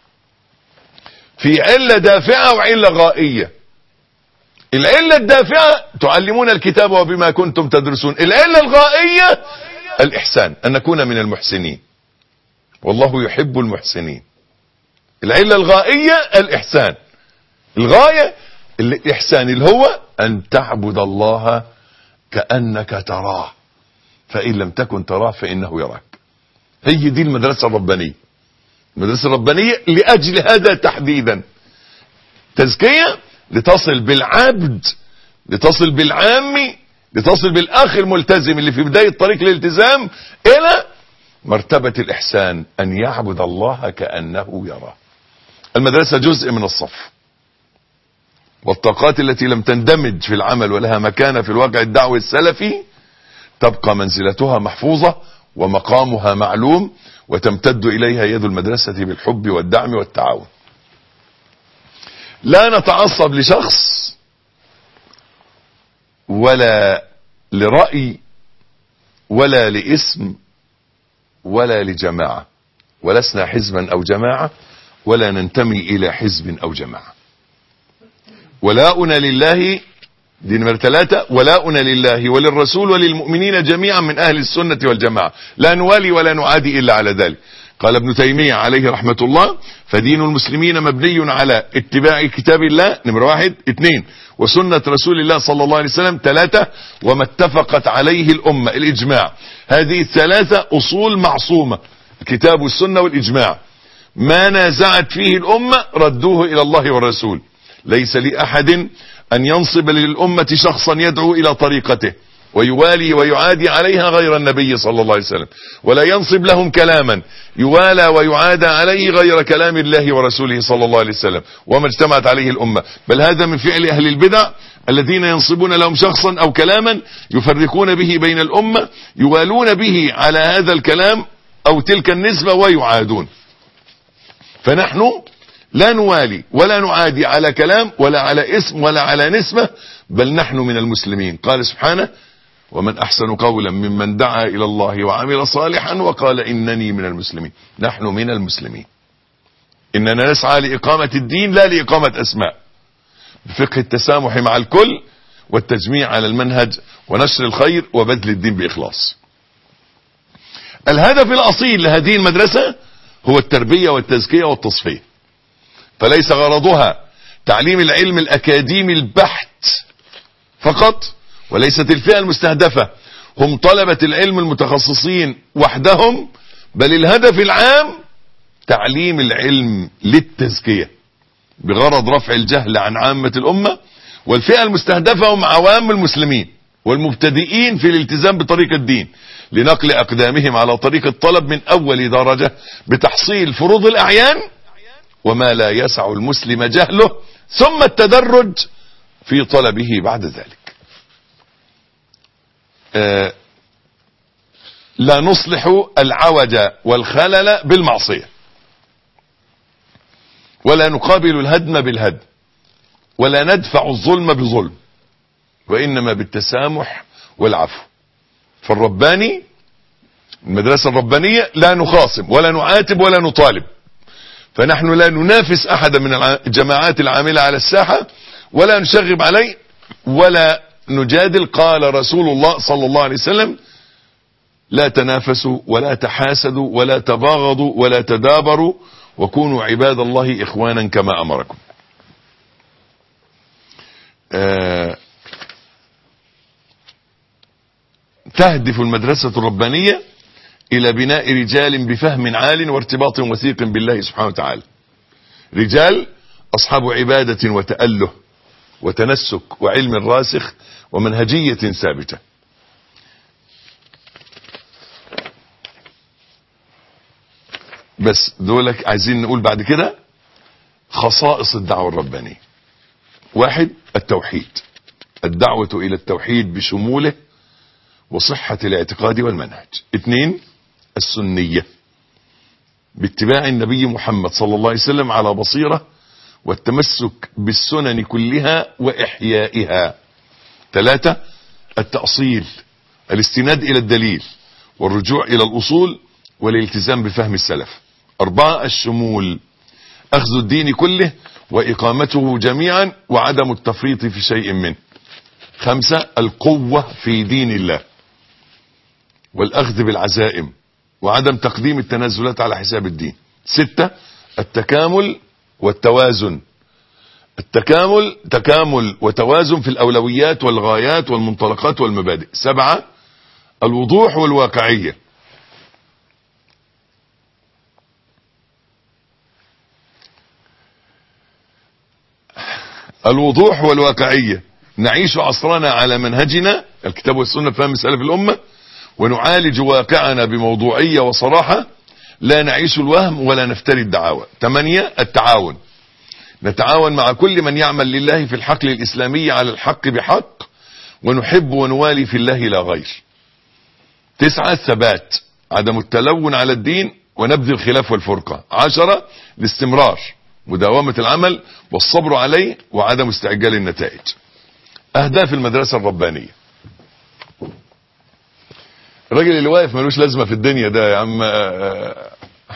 في علة دافعة وعلة غائية العلة الدافعة تعلمون الكتاب وبما كنتم تدرسون العلة الغائية الإحسان أن نكون من المحسنين والله يحب المحسنين العلة الغائية الإحسان الغاية الإحسان اللي هو أن تعبد الله كأنك تراه فإن لم تكن تراه فإنه يراك هي دي المدرسة الربانية المدرسة الربانية لأجل هذا تحديدا تزكية لتصل بالعبد لتصل بالعامي لتصل بالأخ الملتزم اللي في بداية طريق الالتزام إلى مرتبة الإحسان أن يعبد الله كأنه يراه المدرسة جزء من الصف والطاقات التي لم تندمج في العمل ولها مكانة في الواقع الدعوي السلفي تبقى منزلتها محفوظة ومقامها معلوم وتمتد إليها يد المدرسة بالحب والدعم والتعاون لا نتعصب لشخص ولا لرأي ولا لاسم ولا لجماعة ولسنا حزبا أو جماعة ولا ننتمي إلى حزب أو جماعة ولاؤنا لله دي نمرة ثلاثة ولاؤنا لله وللرسول وللمؤمنين جميعا من أهل السنة والجماعة لا نوالي ولا نعادي إلا على ذلك قال ابن تيمية عليه رحمة الله فدين المسلمين مبني على اتباع كتاب الله نمرة واحد اثنين وسنة رسول الله صلى الله عليه وسلم ثلاثة وما اتفقت عليه الأمة الإجماع هذه الثلاثة أصول معصومة الكتاب والسنة والإجماع ما نازعت فيه الأمة ردوه إلى الله والرسول ليس لأحد أن ينصب للأمة شخصا يدعو إلى طريقته ويوالي ويعادي عليها غير النبي صلى الله عليه وسلم ولا ينصب لهم كلاما يوالى ويعادى عليه غير كلام الله ورسوله صلى الله عليه وسلم وما اجتمعت عليه الأمة بل هذا من فعل أهل البدع الذين ينصبون لهم شخصا أو كلاما يفرقون به بين الأمة يوالون به على هذا الكلام أو تلك النسبة ويعادون فنحن لا نوالي ولا نعادي على كلام ولا على اسم ولا على نسبة بل نحن من المسلمين قال سبحانه ومن أحسن قولا ممن دعا إلى الله وعمل صالحا وقال إنني من المسلمين نحن من المسلمين إننا نسعى لإقامة الدين لا لإقامة أسماء بفقه التسامح مع الكل والتجميع على المنهج ونشر الخير وبذل الدين بإخلاص الهدف الأصيل لهذه المدرسة هو التربية والتزكية والتصفية فليس غرضها تعليم العلم الأكاديمي البحت فقط وليست الفئة المستهدفة هم طلبة العلم المتخصصين وحدهم بل الهدف العام تعليم العلم للتزكية بغرض رفع الجهل عن عامة الأمة والفئة المستهدفة هم عوام المسلمين والمبتدئين في الالتزام بطريق الدين لنقل أقدامهم على طريق الطلب من أول درجة بتحصيل فروض الأعيان وما لا يسع المسلم جهله ثم التدرج في طلبه بعد ذلك آه لا نصلح العوج والخلل بالمعصية ولا نقابل الهدم بالهدم ولا ندفع الظلم بظلم وإنما بالتسامح والعفو فالرباني المدرسة الربانية لا نخاصم ولا نعاتب ولا نطالب فنحن لا ننافس أحدا من الجماعات العاملة على الساحة ولا نشغب عليه ولا نجادل قال رسول الله صلى الله عليه وسلم لا تنافسوا ولا تحاسدوا ولا تباغضوا ولا تدابروا وكونوا عباد الله إخوانا كما أمركم آه تهدف المدرسة الربانية إلى بناء رجال بفهم عال وارتباط وثيق بالله سبحانه وتعالى رجال أصحاب عبادة وتأله وتنسك وعلم راسخ ومنهجية ثابتة بس دولك عايزين نقول بعد كده خصائص الدعوة الربانية واحد التوحيد الدعوة إلى التوحيد بشموله وصحة الاعتقاد والمنهج اثنين السنية باتباع النبي محمد صلى الله عليه وسلم على بصيرة والتمسك بالسنن كلها وإحيائها ثلاثة التأصيل الاستناد إلى الدليل والرجوع إلى الأصول والالتزام بفهم السلف أربعة الشمول أخذ الدين كله وإقامته جميعا وعدم التفريط في شيء منه خمسة القوة في دين الله والأخذ بالعزائم وعدم تقديم التنازلات على حساب الدين ستة التكامل والتوازن التكامل تكامل وتوازن في الأولويات والغايات والمنطلقات والمبادئ سبعة الوضوح والواقعية الوضوح والواقعية نعيش عصرنا على منهجنا الكتاب والسنة فهم سلف الأمة ونعالج واقعنا بموضوعية وصراحة لا نعيش الوهم ولا نفتري الدعاوى ثمانية التعاون نتعاون مع كل من يعمل لله في الحقل الإسلامي على الحق بحق ونحب ونوالي في الله لا غير تسعة الثبات عدم التلون على الدين ونبذ الخلاف والفرقة عشرة الاستمرار مداومة العمل والصبر عليه وعدم استعجال النتائج أهداف المدرسة الربانية الراجل اللي واقف ملوش لازمة في الدنيا ده يا عم آه،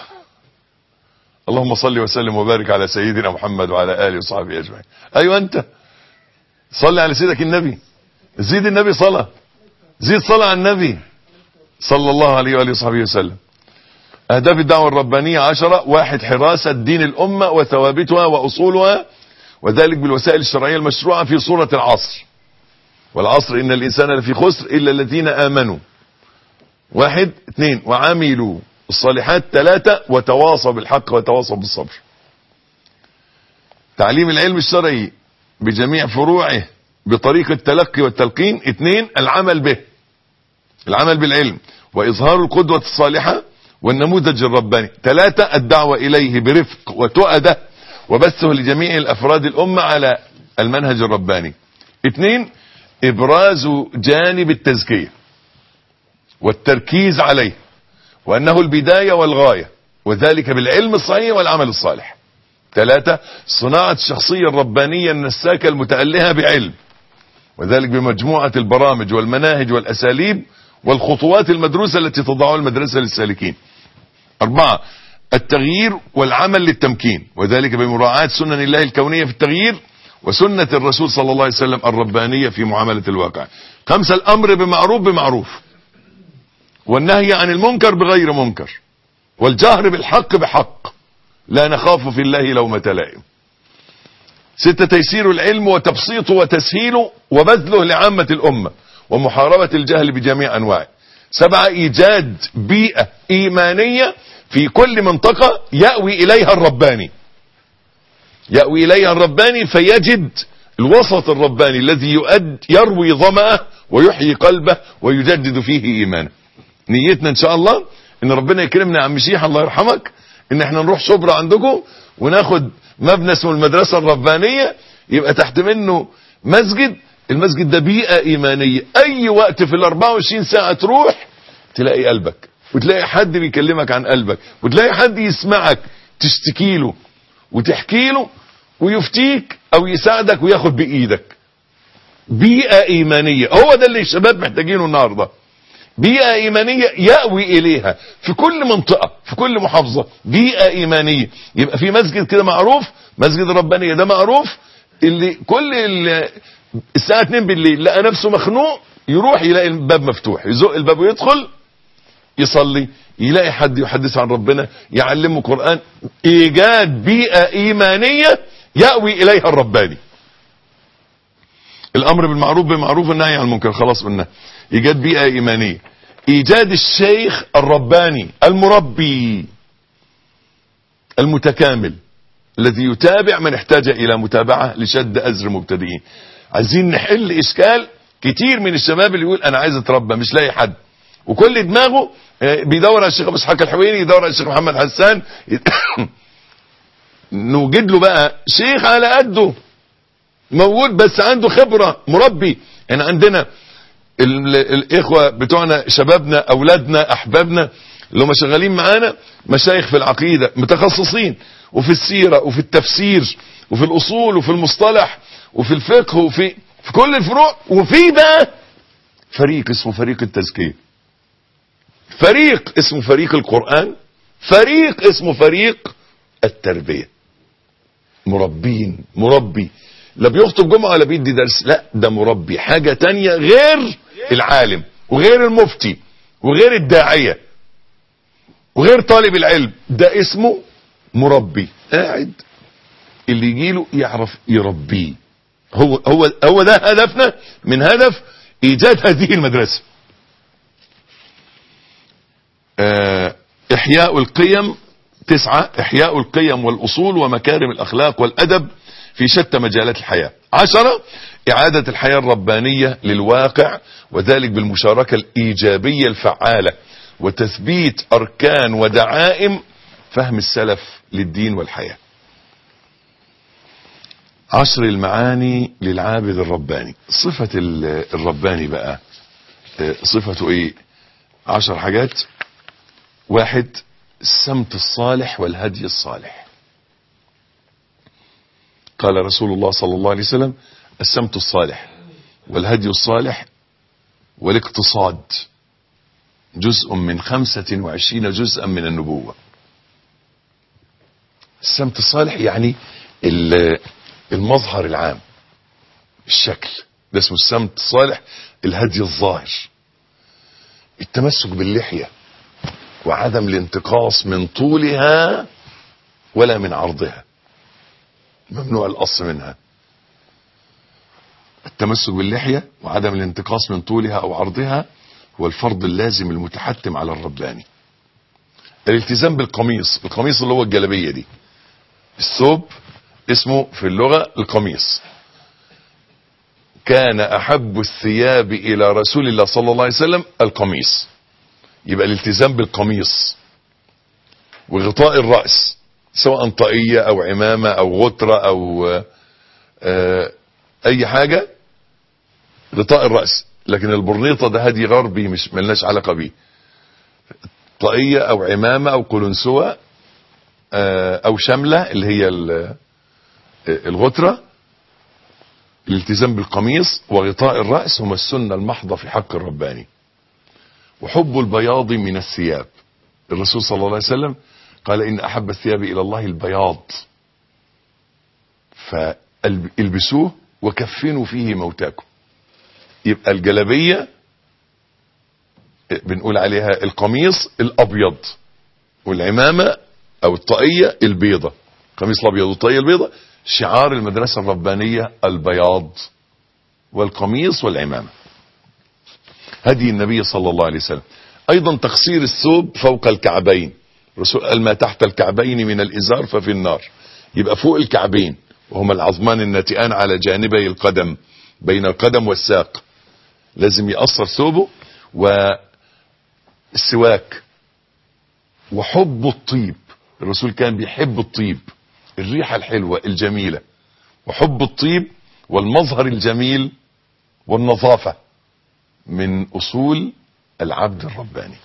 اللهم صل وسلم وبارك على سيدنا محمد وعلى آله وصحبه أجمعين أيوة أنت صلي على سيدك النبي زيد النبي صلاة زيد صلاة على النبي صلى الله عليه وآله وصحبه وسلم أهداف الدعوة الربانية عشرة واحد حراسة دين الأمة وثوابتها وأصولها وذلك بالوسائل الشرعية المشروعة في صورة العصر والعصر إن الإنسان لفي خسر إلا الذين آمنوا واحد اثنين وعملوا الصالحات ثلاثة وتواصوا بالحق وتواصوا بالصبر تعليم العلم الشرعي بجميع فروعه بطريقة التلقي والتلقين اثنين العمل به العمل بالعلم وإظهار القدوة الصالحة والنموذج الرباني ثلاثة الدعوة إليه برفق وتؤدة وبثه لجميع الأفراد الأمة على المنهج الرباني اثنين إبراز جانب التزكية والتركيز عليه وأنه البداية والغاية وذلك بالعلم الصحيح والعمل الصالح ثلاثة صناعة الشخصية الربانية النساكة المتألهة بعلم وذلك بمجموعة البرامج والمناهج والأساليب والخطوات المدروسة التي تضعها المدرسة للسالكين أربعة التغيير والعمل للتمكين وذلك بمراعاة سنن الله الكونية في التغيير وسنة الرسول صلى الله عليه وسلم الربانية في معاملة الواقع خمسة الأمر بمعروف بمعروف والنهي عن المنكر بغير منكر والجهر بالحق بحق لا نخاف في الله لومة لائم ستة تيسير العلم وتبسيطه وتسهيله وبذله لعامة الأمة ومحاربة الجهل بجميع أنواعه سبعة إيجاد بيئة إيمانية في كل منطقة يأوي إليها الرباني يأوي إليها الرباني فيجد الوسط الرباني الذي يؤد يروي ظمأه ويحيي قلبه ويجدد فيه إيمانه نيتنا إن شاء الله إن ربنا يكرمنا يا عم شيح الله يرحمك إن احنا نروح شبرا عندكم وناخد مبنى اسمه المدرسة الربانية يبقى تحت منه مسجد المسجد ده بيئة إيمانية أي وقت في ال 24 ساعة تروح تلاقي قلبك وتلاقي حد بيكلمك عن قلبك وتلاقي حد يسمعك تشتكي له وتحكي له ويفتيك أو يساعدك وياخد بإيدك بيئة إيمانية هو ده اللي الشباب محتاجينه النهاردة بيئة إيمانية يأوي إليها في كل منطقة في كل محافظة بيئة إيمانية يبقى في مسجد كده معروف مسجد الربانية ده معروف اللي كل اللي الساعة 2 بالليل لقى نفسه مخنوق يروح يلاقي الباب مفتوح يزق الباب ويدخل يصلي يلاقي حد يحدث عن ربنا يعلمه قرآن إيجاد بيئة إيمانية يأوي إليها الرباني الأمر بالمعروف بالمعروف والنهي عن المنكر خلاص قلنا إيجاد بيئة إيمانية إيجاد الشيخ الرباني المربي المتكامل الذي يتابع من احتاج إلى متابعة لشد أزر مبتدئين عايزين نحل إشكال كتير من الشباب اللي يقول أنا عايز أتربى مش لاقي حد وكل دماغه بيدور على الشيخ ابو اسحاق الحويني يدور على الشيخ محمد حسان نوجد له بقى شيخ على قده موجود بس عنده خبرة مربي يعني عندنا ال- الاخوة بتوعنا شبابنا اولادنا احبابنا اللي هم شغالين معانا مشايخ في العقيدة متخصصين وفي السيرة وفي التفسير وفي الاصول وفي المصطلح وفي الفقه وفي في كل الفروع وفي بقى فريق اسمه فريق التزكية فريق اسمه فريق القرآن فريق اسمه فريق التربية مربين مربي لا بيخطب جمعة ولا بيدي درس لا ده مربي حاجة تانية غير العالم وغير المفتي وغير الداعية وغير طالب العلم ده اسمه مربي قاعد اللي يجيله يعرف يربيه هو هو هو ده هدفنا من هدف ايجاد هذه المدرسه آه، احياء القيم تسعة احياء القيم والاصول ومكارم الاخلاق والادب في شتى مجالات الحياة عشرة اعادة الحياة الربانية للواقع وذلك بالمشاركة الايجابية الفعالة وتثبيت اركان ودعائم فهم السلف للدين والحياة عشر المعاني للعابد الرباني صفة ال- الرباني بقى آه، صفته ايه عشر حاجات واحد السمت الصالح والهدي الصالح قال رسول الله صلى الله عليه وسلم السمت الصالح والهدي الصالح والاقتصاد جزء من خمسة وعشرين جزءا من النبوة السمت الصالح يعني ال- المظهر العام الشكل ده اسمه السمت الصالح الهدي الظاهر التمسك باللحية وعدم الانتقاص من طولها ولا من عرضها ممنوع القص منها التمسك باللحية وعدم الانتقاص من طولها أو عرضها هو الفرض اللازم المتحتم على الرباني الالتزام بالقميص القميص اللي هو الجلبية دي الثوب اسمه في اللغة القميص كان أحب الثياب إلى رسول الله صلى الله عليه وسلم القميص يبقى الالتزام بالقميص وغطاء الرأس سواء طاقية أو عمامة أو غترة أو آه، أي حاجة غطاء الرأس لكن البرنيطة ده هدي غربي مش ملناش علاقة بيه طاقية أو عمامة أو قلنسوة آه، أو شملة اللي هي ال- آه، الغترة الالتزام بالقميص وغطاء الرأس هما السنة المحضة في حق الرباني وحب البياض من الثياب الرسول صلى الله عليه وسلم قال إن أحب الثياب إلى الله البياض فالبسوه وكفنوا فيه موتاكم يبقى الجلبية بنقول عليها القميص الأبيض والعمامة أو الطاقية البيضة قميص الأبيض والطاقية البيضة شعار المدرسة الربانية البياض والقميص والعمامة هدي النبي صلى الله عليه وسلم ايضا تقصير الثوب فوق الكعبين الرسول قال ما تحت الكعبين من الازار ففي النار يبقى فوق الكعبين وهما العظمان الناتئان على جانبي القدم بين القدم والساق لازم يقصر ثوبه والسواك وحب الطيب الرسول كان بيحب الطيب الريحة الحلوة الجميلة وحب الطيب والمظهر الجميل والنظافة من أصول العبد الرباني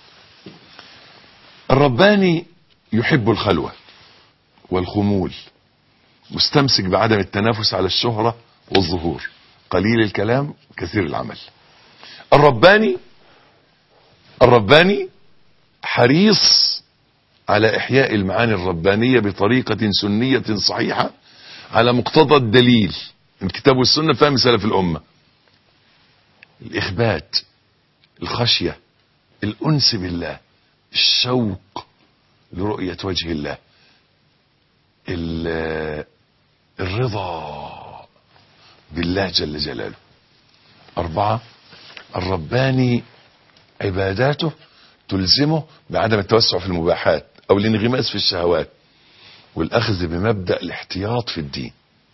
الرباني يحب الخلوة والخمول مستمسك بعدم التنافس على الشهرة والظهور قليل الكلام كثير العمل الرباني الرباني حريص على إحياء المعاني الربانية بطريقة سنية صحيحة على مقتضى الدليل الكتاب والسنة فهم سلف الأمة الإخبات الخشية الأنس بالله الشوق لرؤية وجه الله ال- الرضا بالله جل جلاله أربعة الرباني عباداته تلزمه بعدم التوسع في المباحات أو الانغماس في الشهوات والأخذ بمبدأ الاحتياط في الدين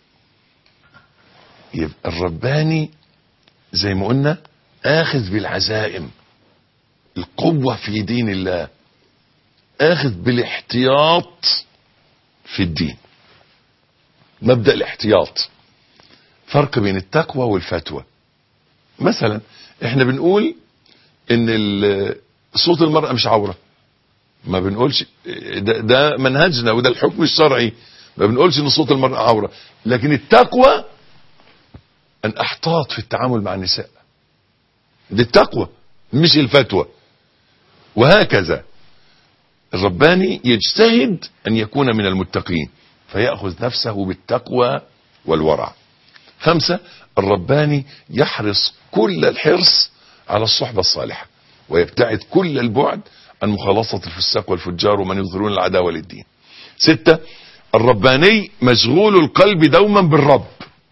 يبقى الرباني زي ما قلنا آخذ بالعزائم القوة في دين الله آخذ بالاحتياط في الدين مبدأ الاحتياط فرق بين التقوى والفتوى مثلا احنا بنقول ان ال- صوت المرأة مش عورة ما بنقولش ده, ده منهجنا وده الحكم الشرعي ما بنقولش ان صوت المرأة عورة لكن التقوى ان احتاط في التعامل مع النساء دي التقوى مش الفتوى وهكذا الرباني يجتهد ان يكون من المتقين فيأخذ نفسه بالتقوى والورع خمسة الرباني يحرص كل الحرص على الصحبة الصالحة ويبتعد كل البعد عن مخالطة الفساق والفجار ومن يظهرون العداوة للدين ستة الرباني مشغول القلب دوما بالرب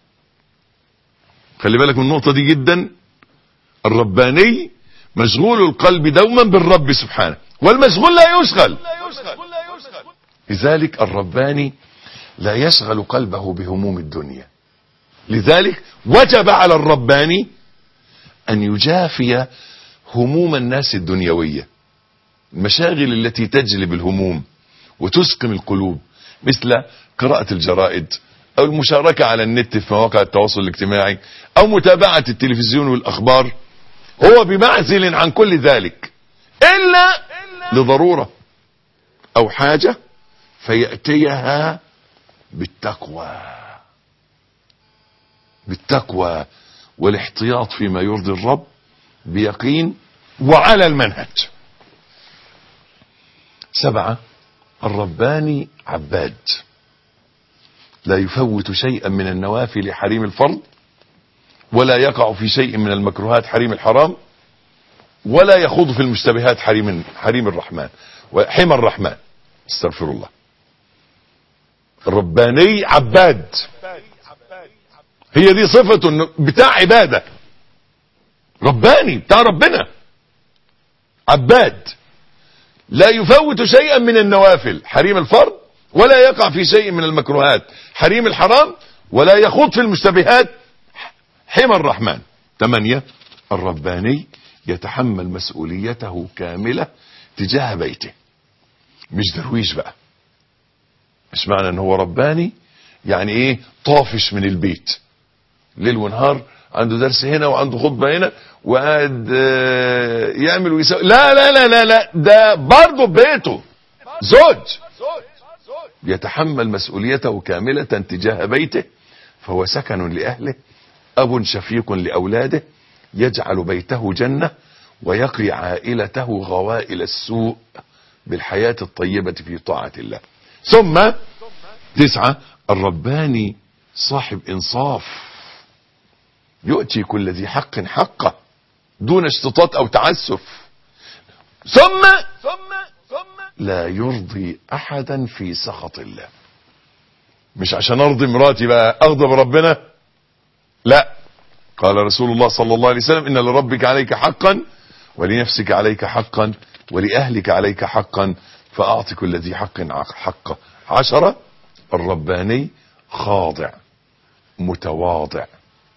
خلي بالك من النقطة دي جدا الرباني مشغول القلب دوما بالرب سبحانه والمشغول لا يشغل لذلك الرباني لا يشغل قلبه بهموم الدنيا لذلك وجب على الرباني أن يجافي هموم الناس الدنيوية المشاغل التي تجلب الهموم وتسقم القلوب مثل قراءة الجرائد او المشاركة على النت في مواقع التواصل الاجتماعي او متابعة التلفزيون والاخبار هو بمعزل عن كل ذلك الا لضرورة او حاجة فيأتيها بالتقوى بالتقوى والاحتياط فيما يرضي الرب بيقين وعلى المنهج سبعة الرباني عباد لا يفوت شيئا من النوافل حريم الفرض ولا يقع في شيء من المكروهات حريم الحرام ولا يخوض في المشتبهات حريم حريم الرحمن وحمى الرحمن استغفر الله الرباني عباد هي دي صفته انه بتاع عبادة رباني بتاع ربنا عباد لا يفوت شيئا من النوافل حريم الفرض ولا يقع في شيء من المكروهات حريم الحرام ولا يخوض في المشتبهات حمى الرحمن ثمانية الرباني يتحمل مسؤوليته كاملة تجاه بيته مش درويش بقى مش معنى ان هو رباني يعني ايه طافش من البيت ليل ونهار عنده درس هنا وعنده خطبة هنا وقاعد آه، يعمل ويسوي لا لا لا لا لا ده برضه بيته زوج يتحمل مسؤوليته كاملة تجاه بيته فهو سكن لأهله أب شفيق لأولاده يجعل بيته جنة ويقي عائلته غوائل السوء بالحياة الطيبة في طاعة الله ثم تسعة الرباني صاحب إنصاف يؤتي كل ذي حق حقه دون اشتطاط أو تعسف ثم لا يرضي أحدا في سخط الله مش عشان أرضي مراتي بقى أغضب ربنا لا قال رسول الله صلى الله عليه وسلم إن لربك عليك حقا ولنفسك عليك حقا ولأهلك عليك حقا فأعط كل ذي حق حقه عشرة الرباني خاضع متواضع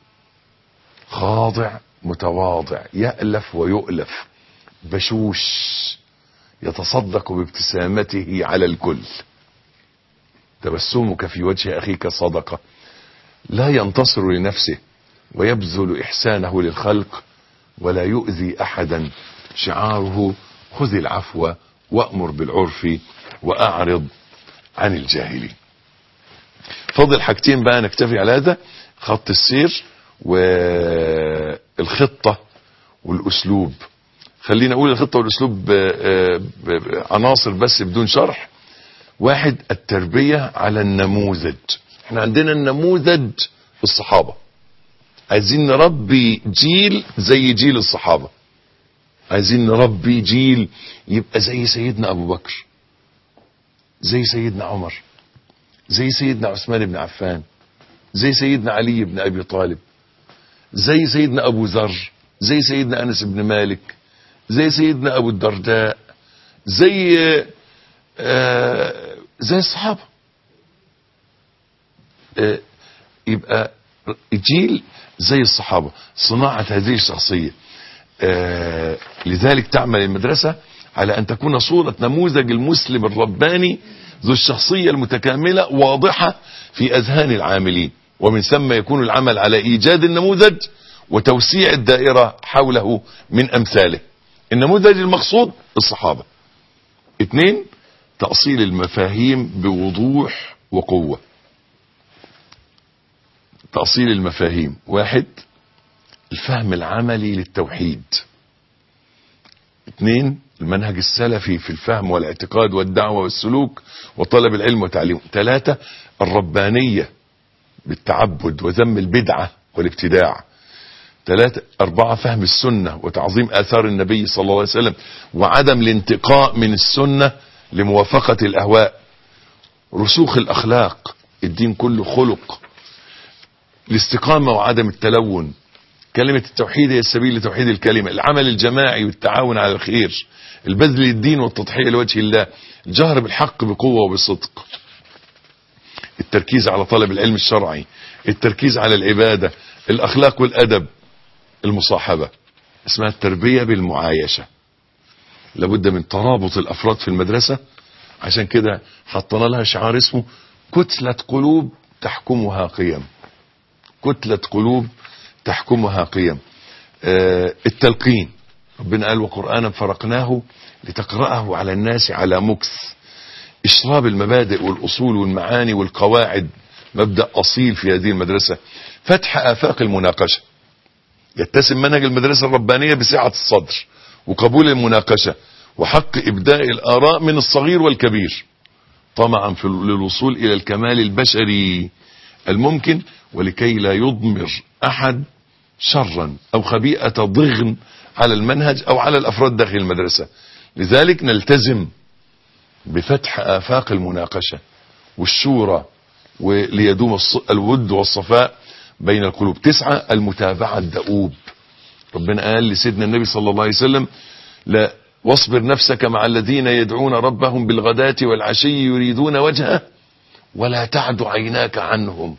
خاضع متواضع يألف ويؤلف بشوش يتصدق بابتسامته على الكل تبسمك في وجه أخيك صدقة لا ينتصر لنفسه ويبذل إحسانه للخلق ولا يؤذي أحدا شعاره خذ العفو وأمر بالعرف وأعرض عن الجاهلين فضل حاجتين بقى نكتفي على هذا خط السير والخطة والأسلوب خلينا أقول الخطة والأسلوب آه، ب- عناصر بس بدون شرح واحد التربية على النموذج احنا عندنا النموذج الصحابة عايزين نربي جيل زي جيل الصحابة عايزين نربي جيل يبقى زي سيدنا أبو بكر زي سيدنا عمر زي سيدنا عثمان بن عفان زي سيدنا علي بن أبي طالب زي سيدنا أبو ذر زي سيدنا أنس بن مالك زي سيدنا أبو الدرداء زي آه زي الصحابة آه يبقى جيل زي الصحابة صناعة هذه الشخصية آه لذلك تعمل المدرسة على أن تكون صورة نموذج المسلم الرباني ذو الشخصية المتكاملة واضحة في أذهان العاملين ومن ثم يكون العمل على إيجاد النموذج وتوسيع الدائرة حوله من أمثاله النموذج المقصود الصحابة اثنين تأصيل المفاهيم بوضوح وقوة تأصيل المفاهيم واحد الفهم العملي للتوحيد اثنين المنهج السلفي في الفهم والاعتقاد والدعوة والسلوك وطلب العلم وتعليمه ثلاثة الربانية بالتعبد وذم البدعة والابتداع ثلاثة أربعة فهم السنة وتعظيم آثار النبي صلى الله عليه وسلم وعدم الانتقاء من السنة لموافقة الأهواء رسوخ الأخلاق الدين كله خلق الاستقامة وعدم التلون كلمة التوحيد هي السبيل لتوحيد الكلمة العمل الجماعي والتعاون على الخير البذل للدين والتضحية لوجه الله الجهر بالحق بقوة وبصدق التركيز على طلب العلم الشرعي التركيز على العبادة الأخلاق والأدب المصاحبة اسمها التربية بالمعايشة لابد من ترابط الأفراد في المدرسة عشان كده حطنا لها شعار اسمه كتلة قلوب تحكمها قيم كتلة قلوب تحكمها قيم آه، التلقين ربنا قال وقرآنا فرقناه لتقرأه على الناس على مكث إشراب المبادئ والأصول والمعاني والقواعد مبدأ أصيل في هذه المدرسة فتح آفاق المناقشة يتسم منهج المدرسة الربانية بسعة الصدر وقبول المناقشة وحق إبداء الآراء من الصغير والكبير طمعا في للوصول إلى الكمال البشري الممكن ولكي لا يضمر أحد شرا أو خبيئة ضغن على المنهج أو على الأفراد داخل المدرسة لذلك نلتزم بفتح آفاق المناقشة والشورى وليدوم الص- الود والصفاء بين القلوب تسعة المتابعة الدؤوب ربنا قال لسيدنا النبي صلى الله عليه وسلم لا واصبر نفسك مع الذين يدعون ربهم بالغداة والعشي يريدون وجهه ولا تعد عيناك عنهم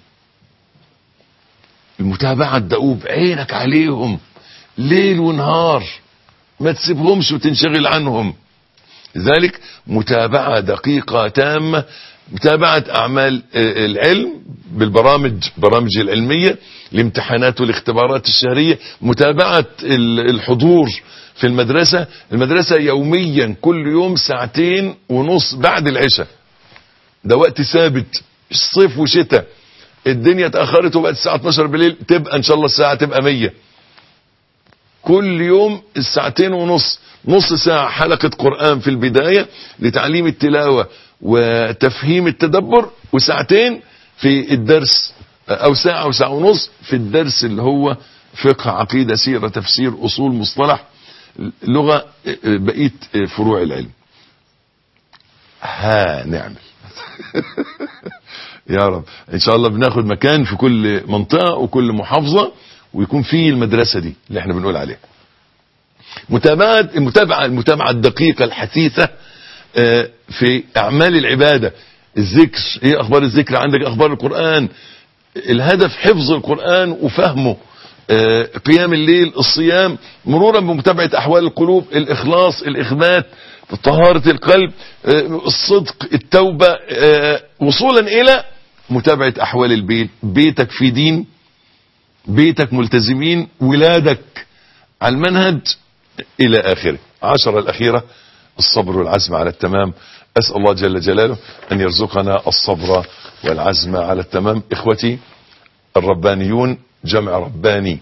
المتابعة الدؤوب عينك عليهم ليل ونهار ما تسيبهمش وتنشغل عنهم لذلك متابعة دقيقة تامة متابعة أعمال آه، العلم بالبرامج برامج العلمية الامتحانات والاختبارات الشهرية متابعة ال- الحضور في المدرسة المدرسة يوميا كل يوم ساعتين ونص بعد العشاء ده وقت ثابت صيف وشتاء الدنيا اتأخرت وبقت الساعة 12 بالليل تبقى ان شاء الله الساعة تبقى 100 كل يوم الساعتين ونص نص ساعة حلقة قرآن في البداية لتعليم التلاوة وتفهيم التدبر وساعتين في الدرس أو ساعة أو ساعة ونص في الدرس اللي هو فقه عقيدة سيرة تفسير أصول مصطلح لغة بقية فروع العلم ها نعمل يا رب ان شاء الله بناخد مكان في كل منطقة وكل محافظة ويكون فيه المدرسة دي اللي احنا بنقول عليها متابعة المتابعة المتابعة الدقيقة الحثيثة آه، في اعمال العبادة الذكر ايه اخبار الذكر عندك اخبار القرآن الهدف حفظ القرآن وفهمه آه، قيام الليل الصيام مرورا بمتابعة احوال القلوب الاخلاص الاخبات طهارة القلب آه، الصدق التوبة آه، وصولا الى متابعة احوال البيت بيتك في دين بيتك ملتزمين ولادك على المنهج الى اخره عشرة الاخيرة الصبر والعزم على التمام اسأل الله جل جلاله ان يرزقنا الصبر والعزم على التمام اخوتي الربانيون جمع رباني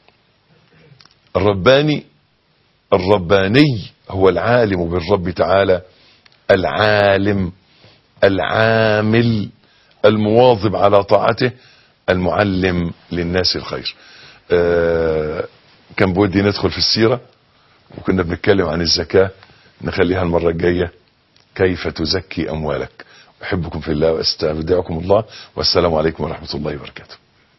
الرباني الرباني هو العالم بالرب تعالى العالم العامل المواظب على طاعته المعلم للناس الخير آه كان بودي ندخل في السيرة وكنا بنتكلم عن الزكاة نخليها المرة الجاية كيف تزكي أموالك أحبكم في الله وأستودعكم الله والسلام عليكم ورحمة الله وبركاته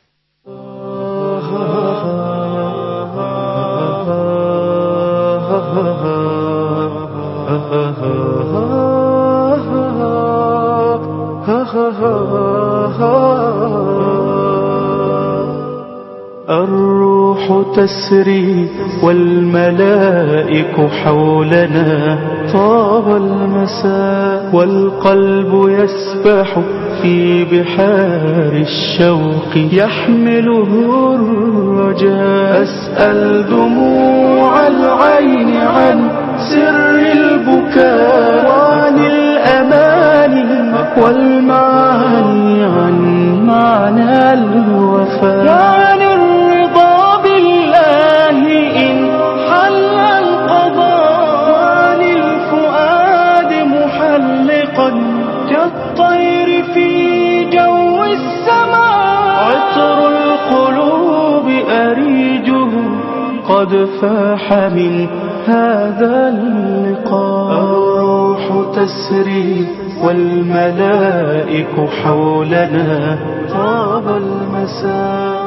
الروح تسري والملائك حولنا طاب المساء والقلب يسبح في بحار الشوق يحمله الرجاء أسأل دموع العين عن سر البكاء وعن الأماني والمعاني عن معنى الوفاء وعن الرضا بالله إن حل القضاء وعن الفؤاد محلقا كالطير في جو السماء عطر القلوب أريجه قد فاح من هذا اللقاء الروح تسري والملائك حولنا طاب المساء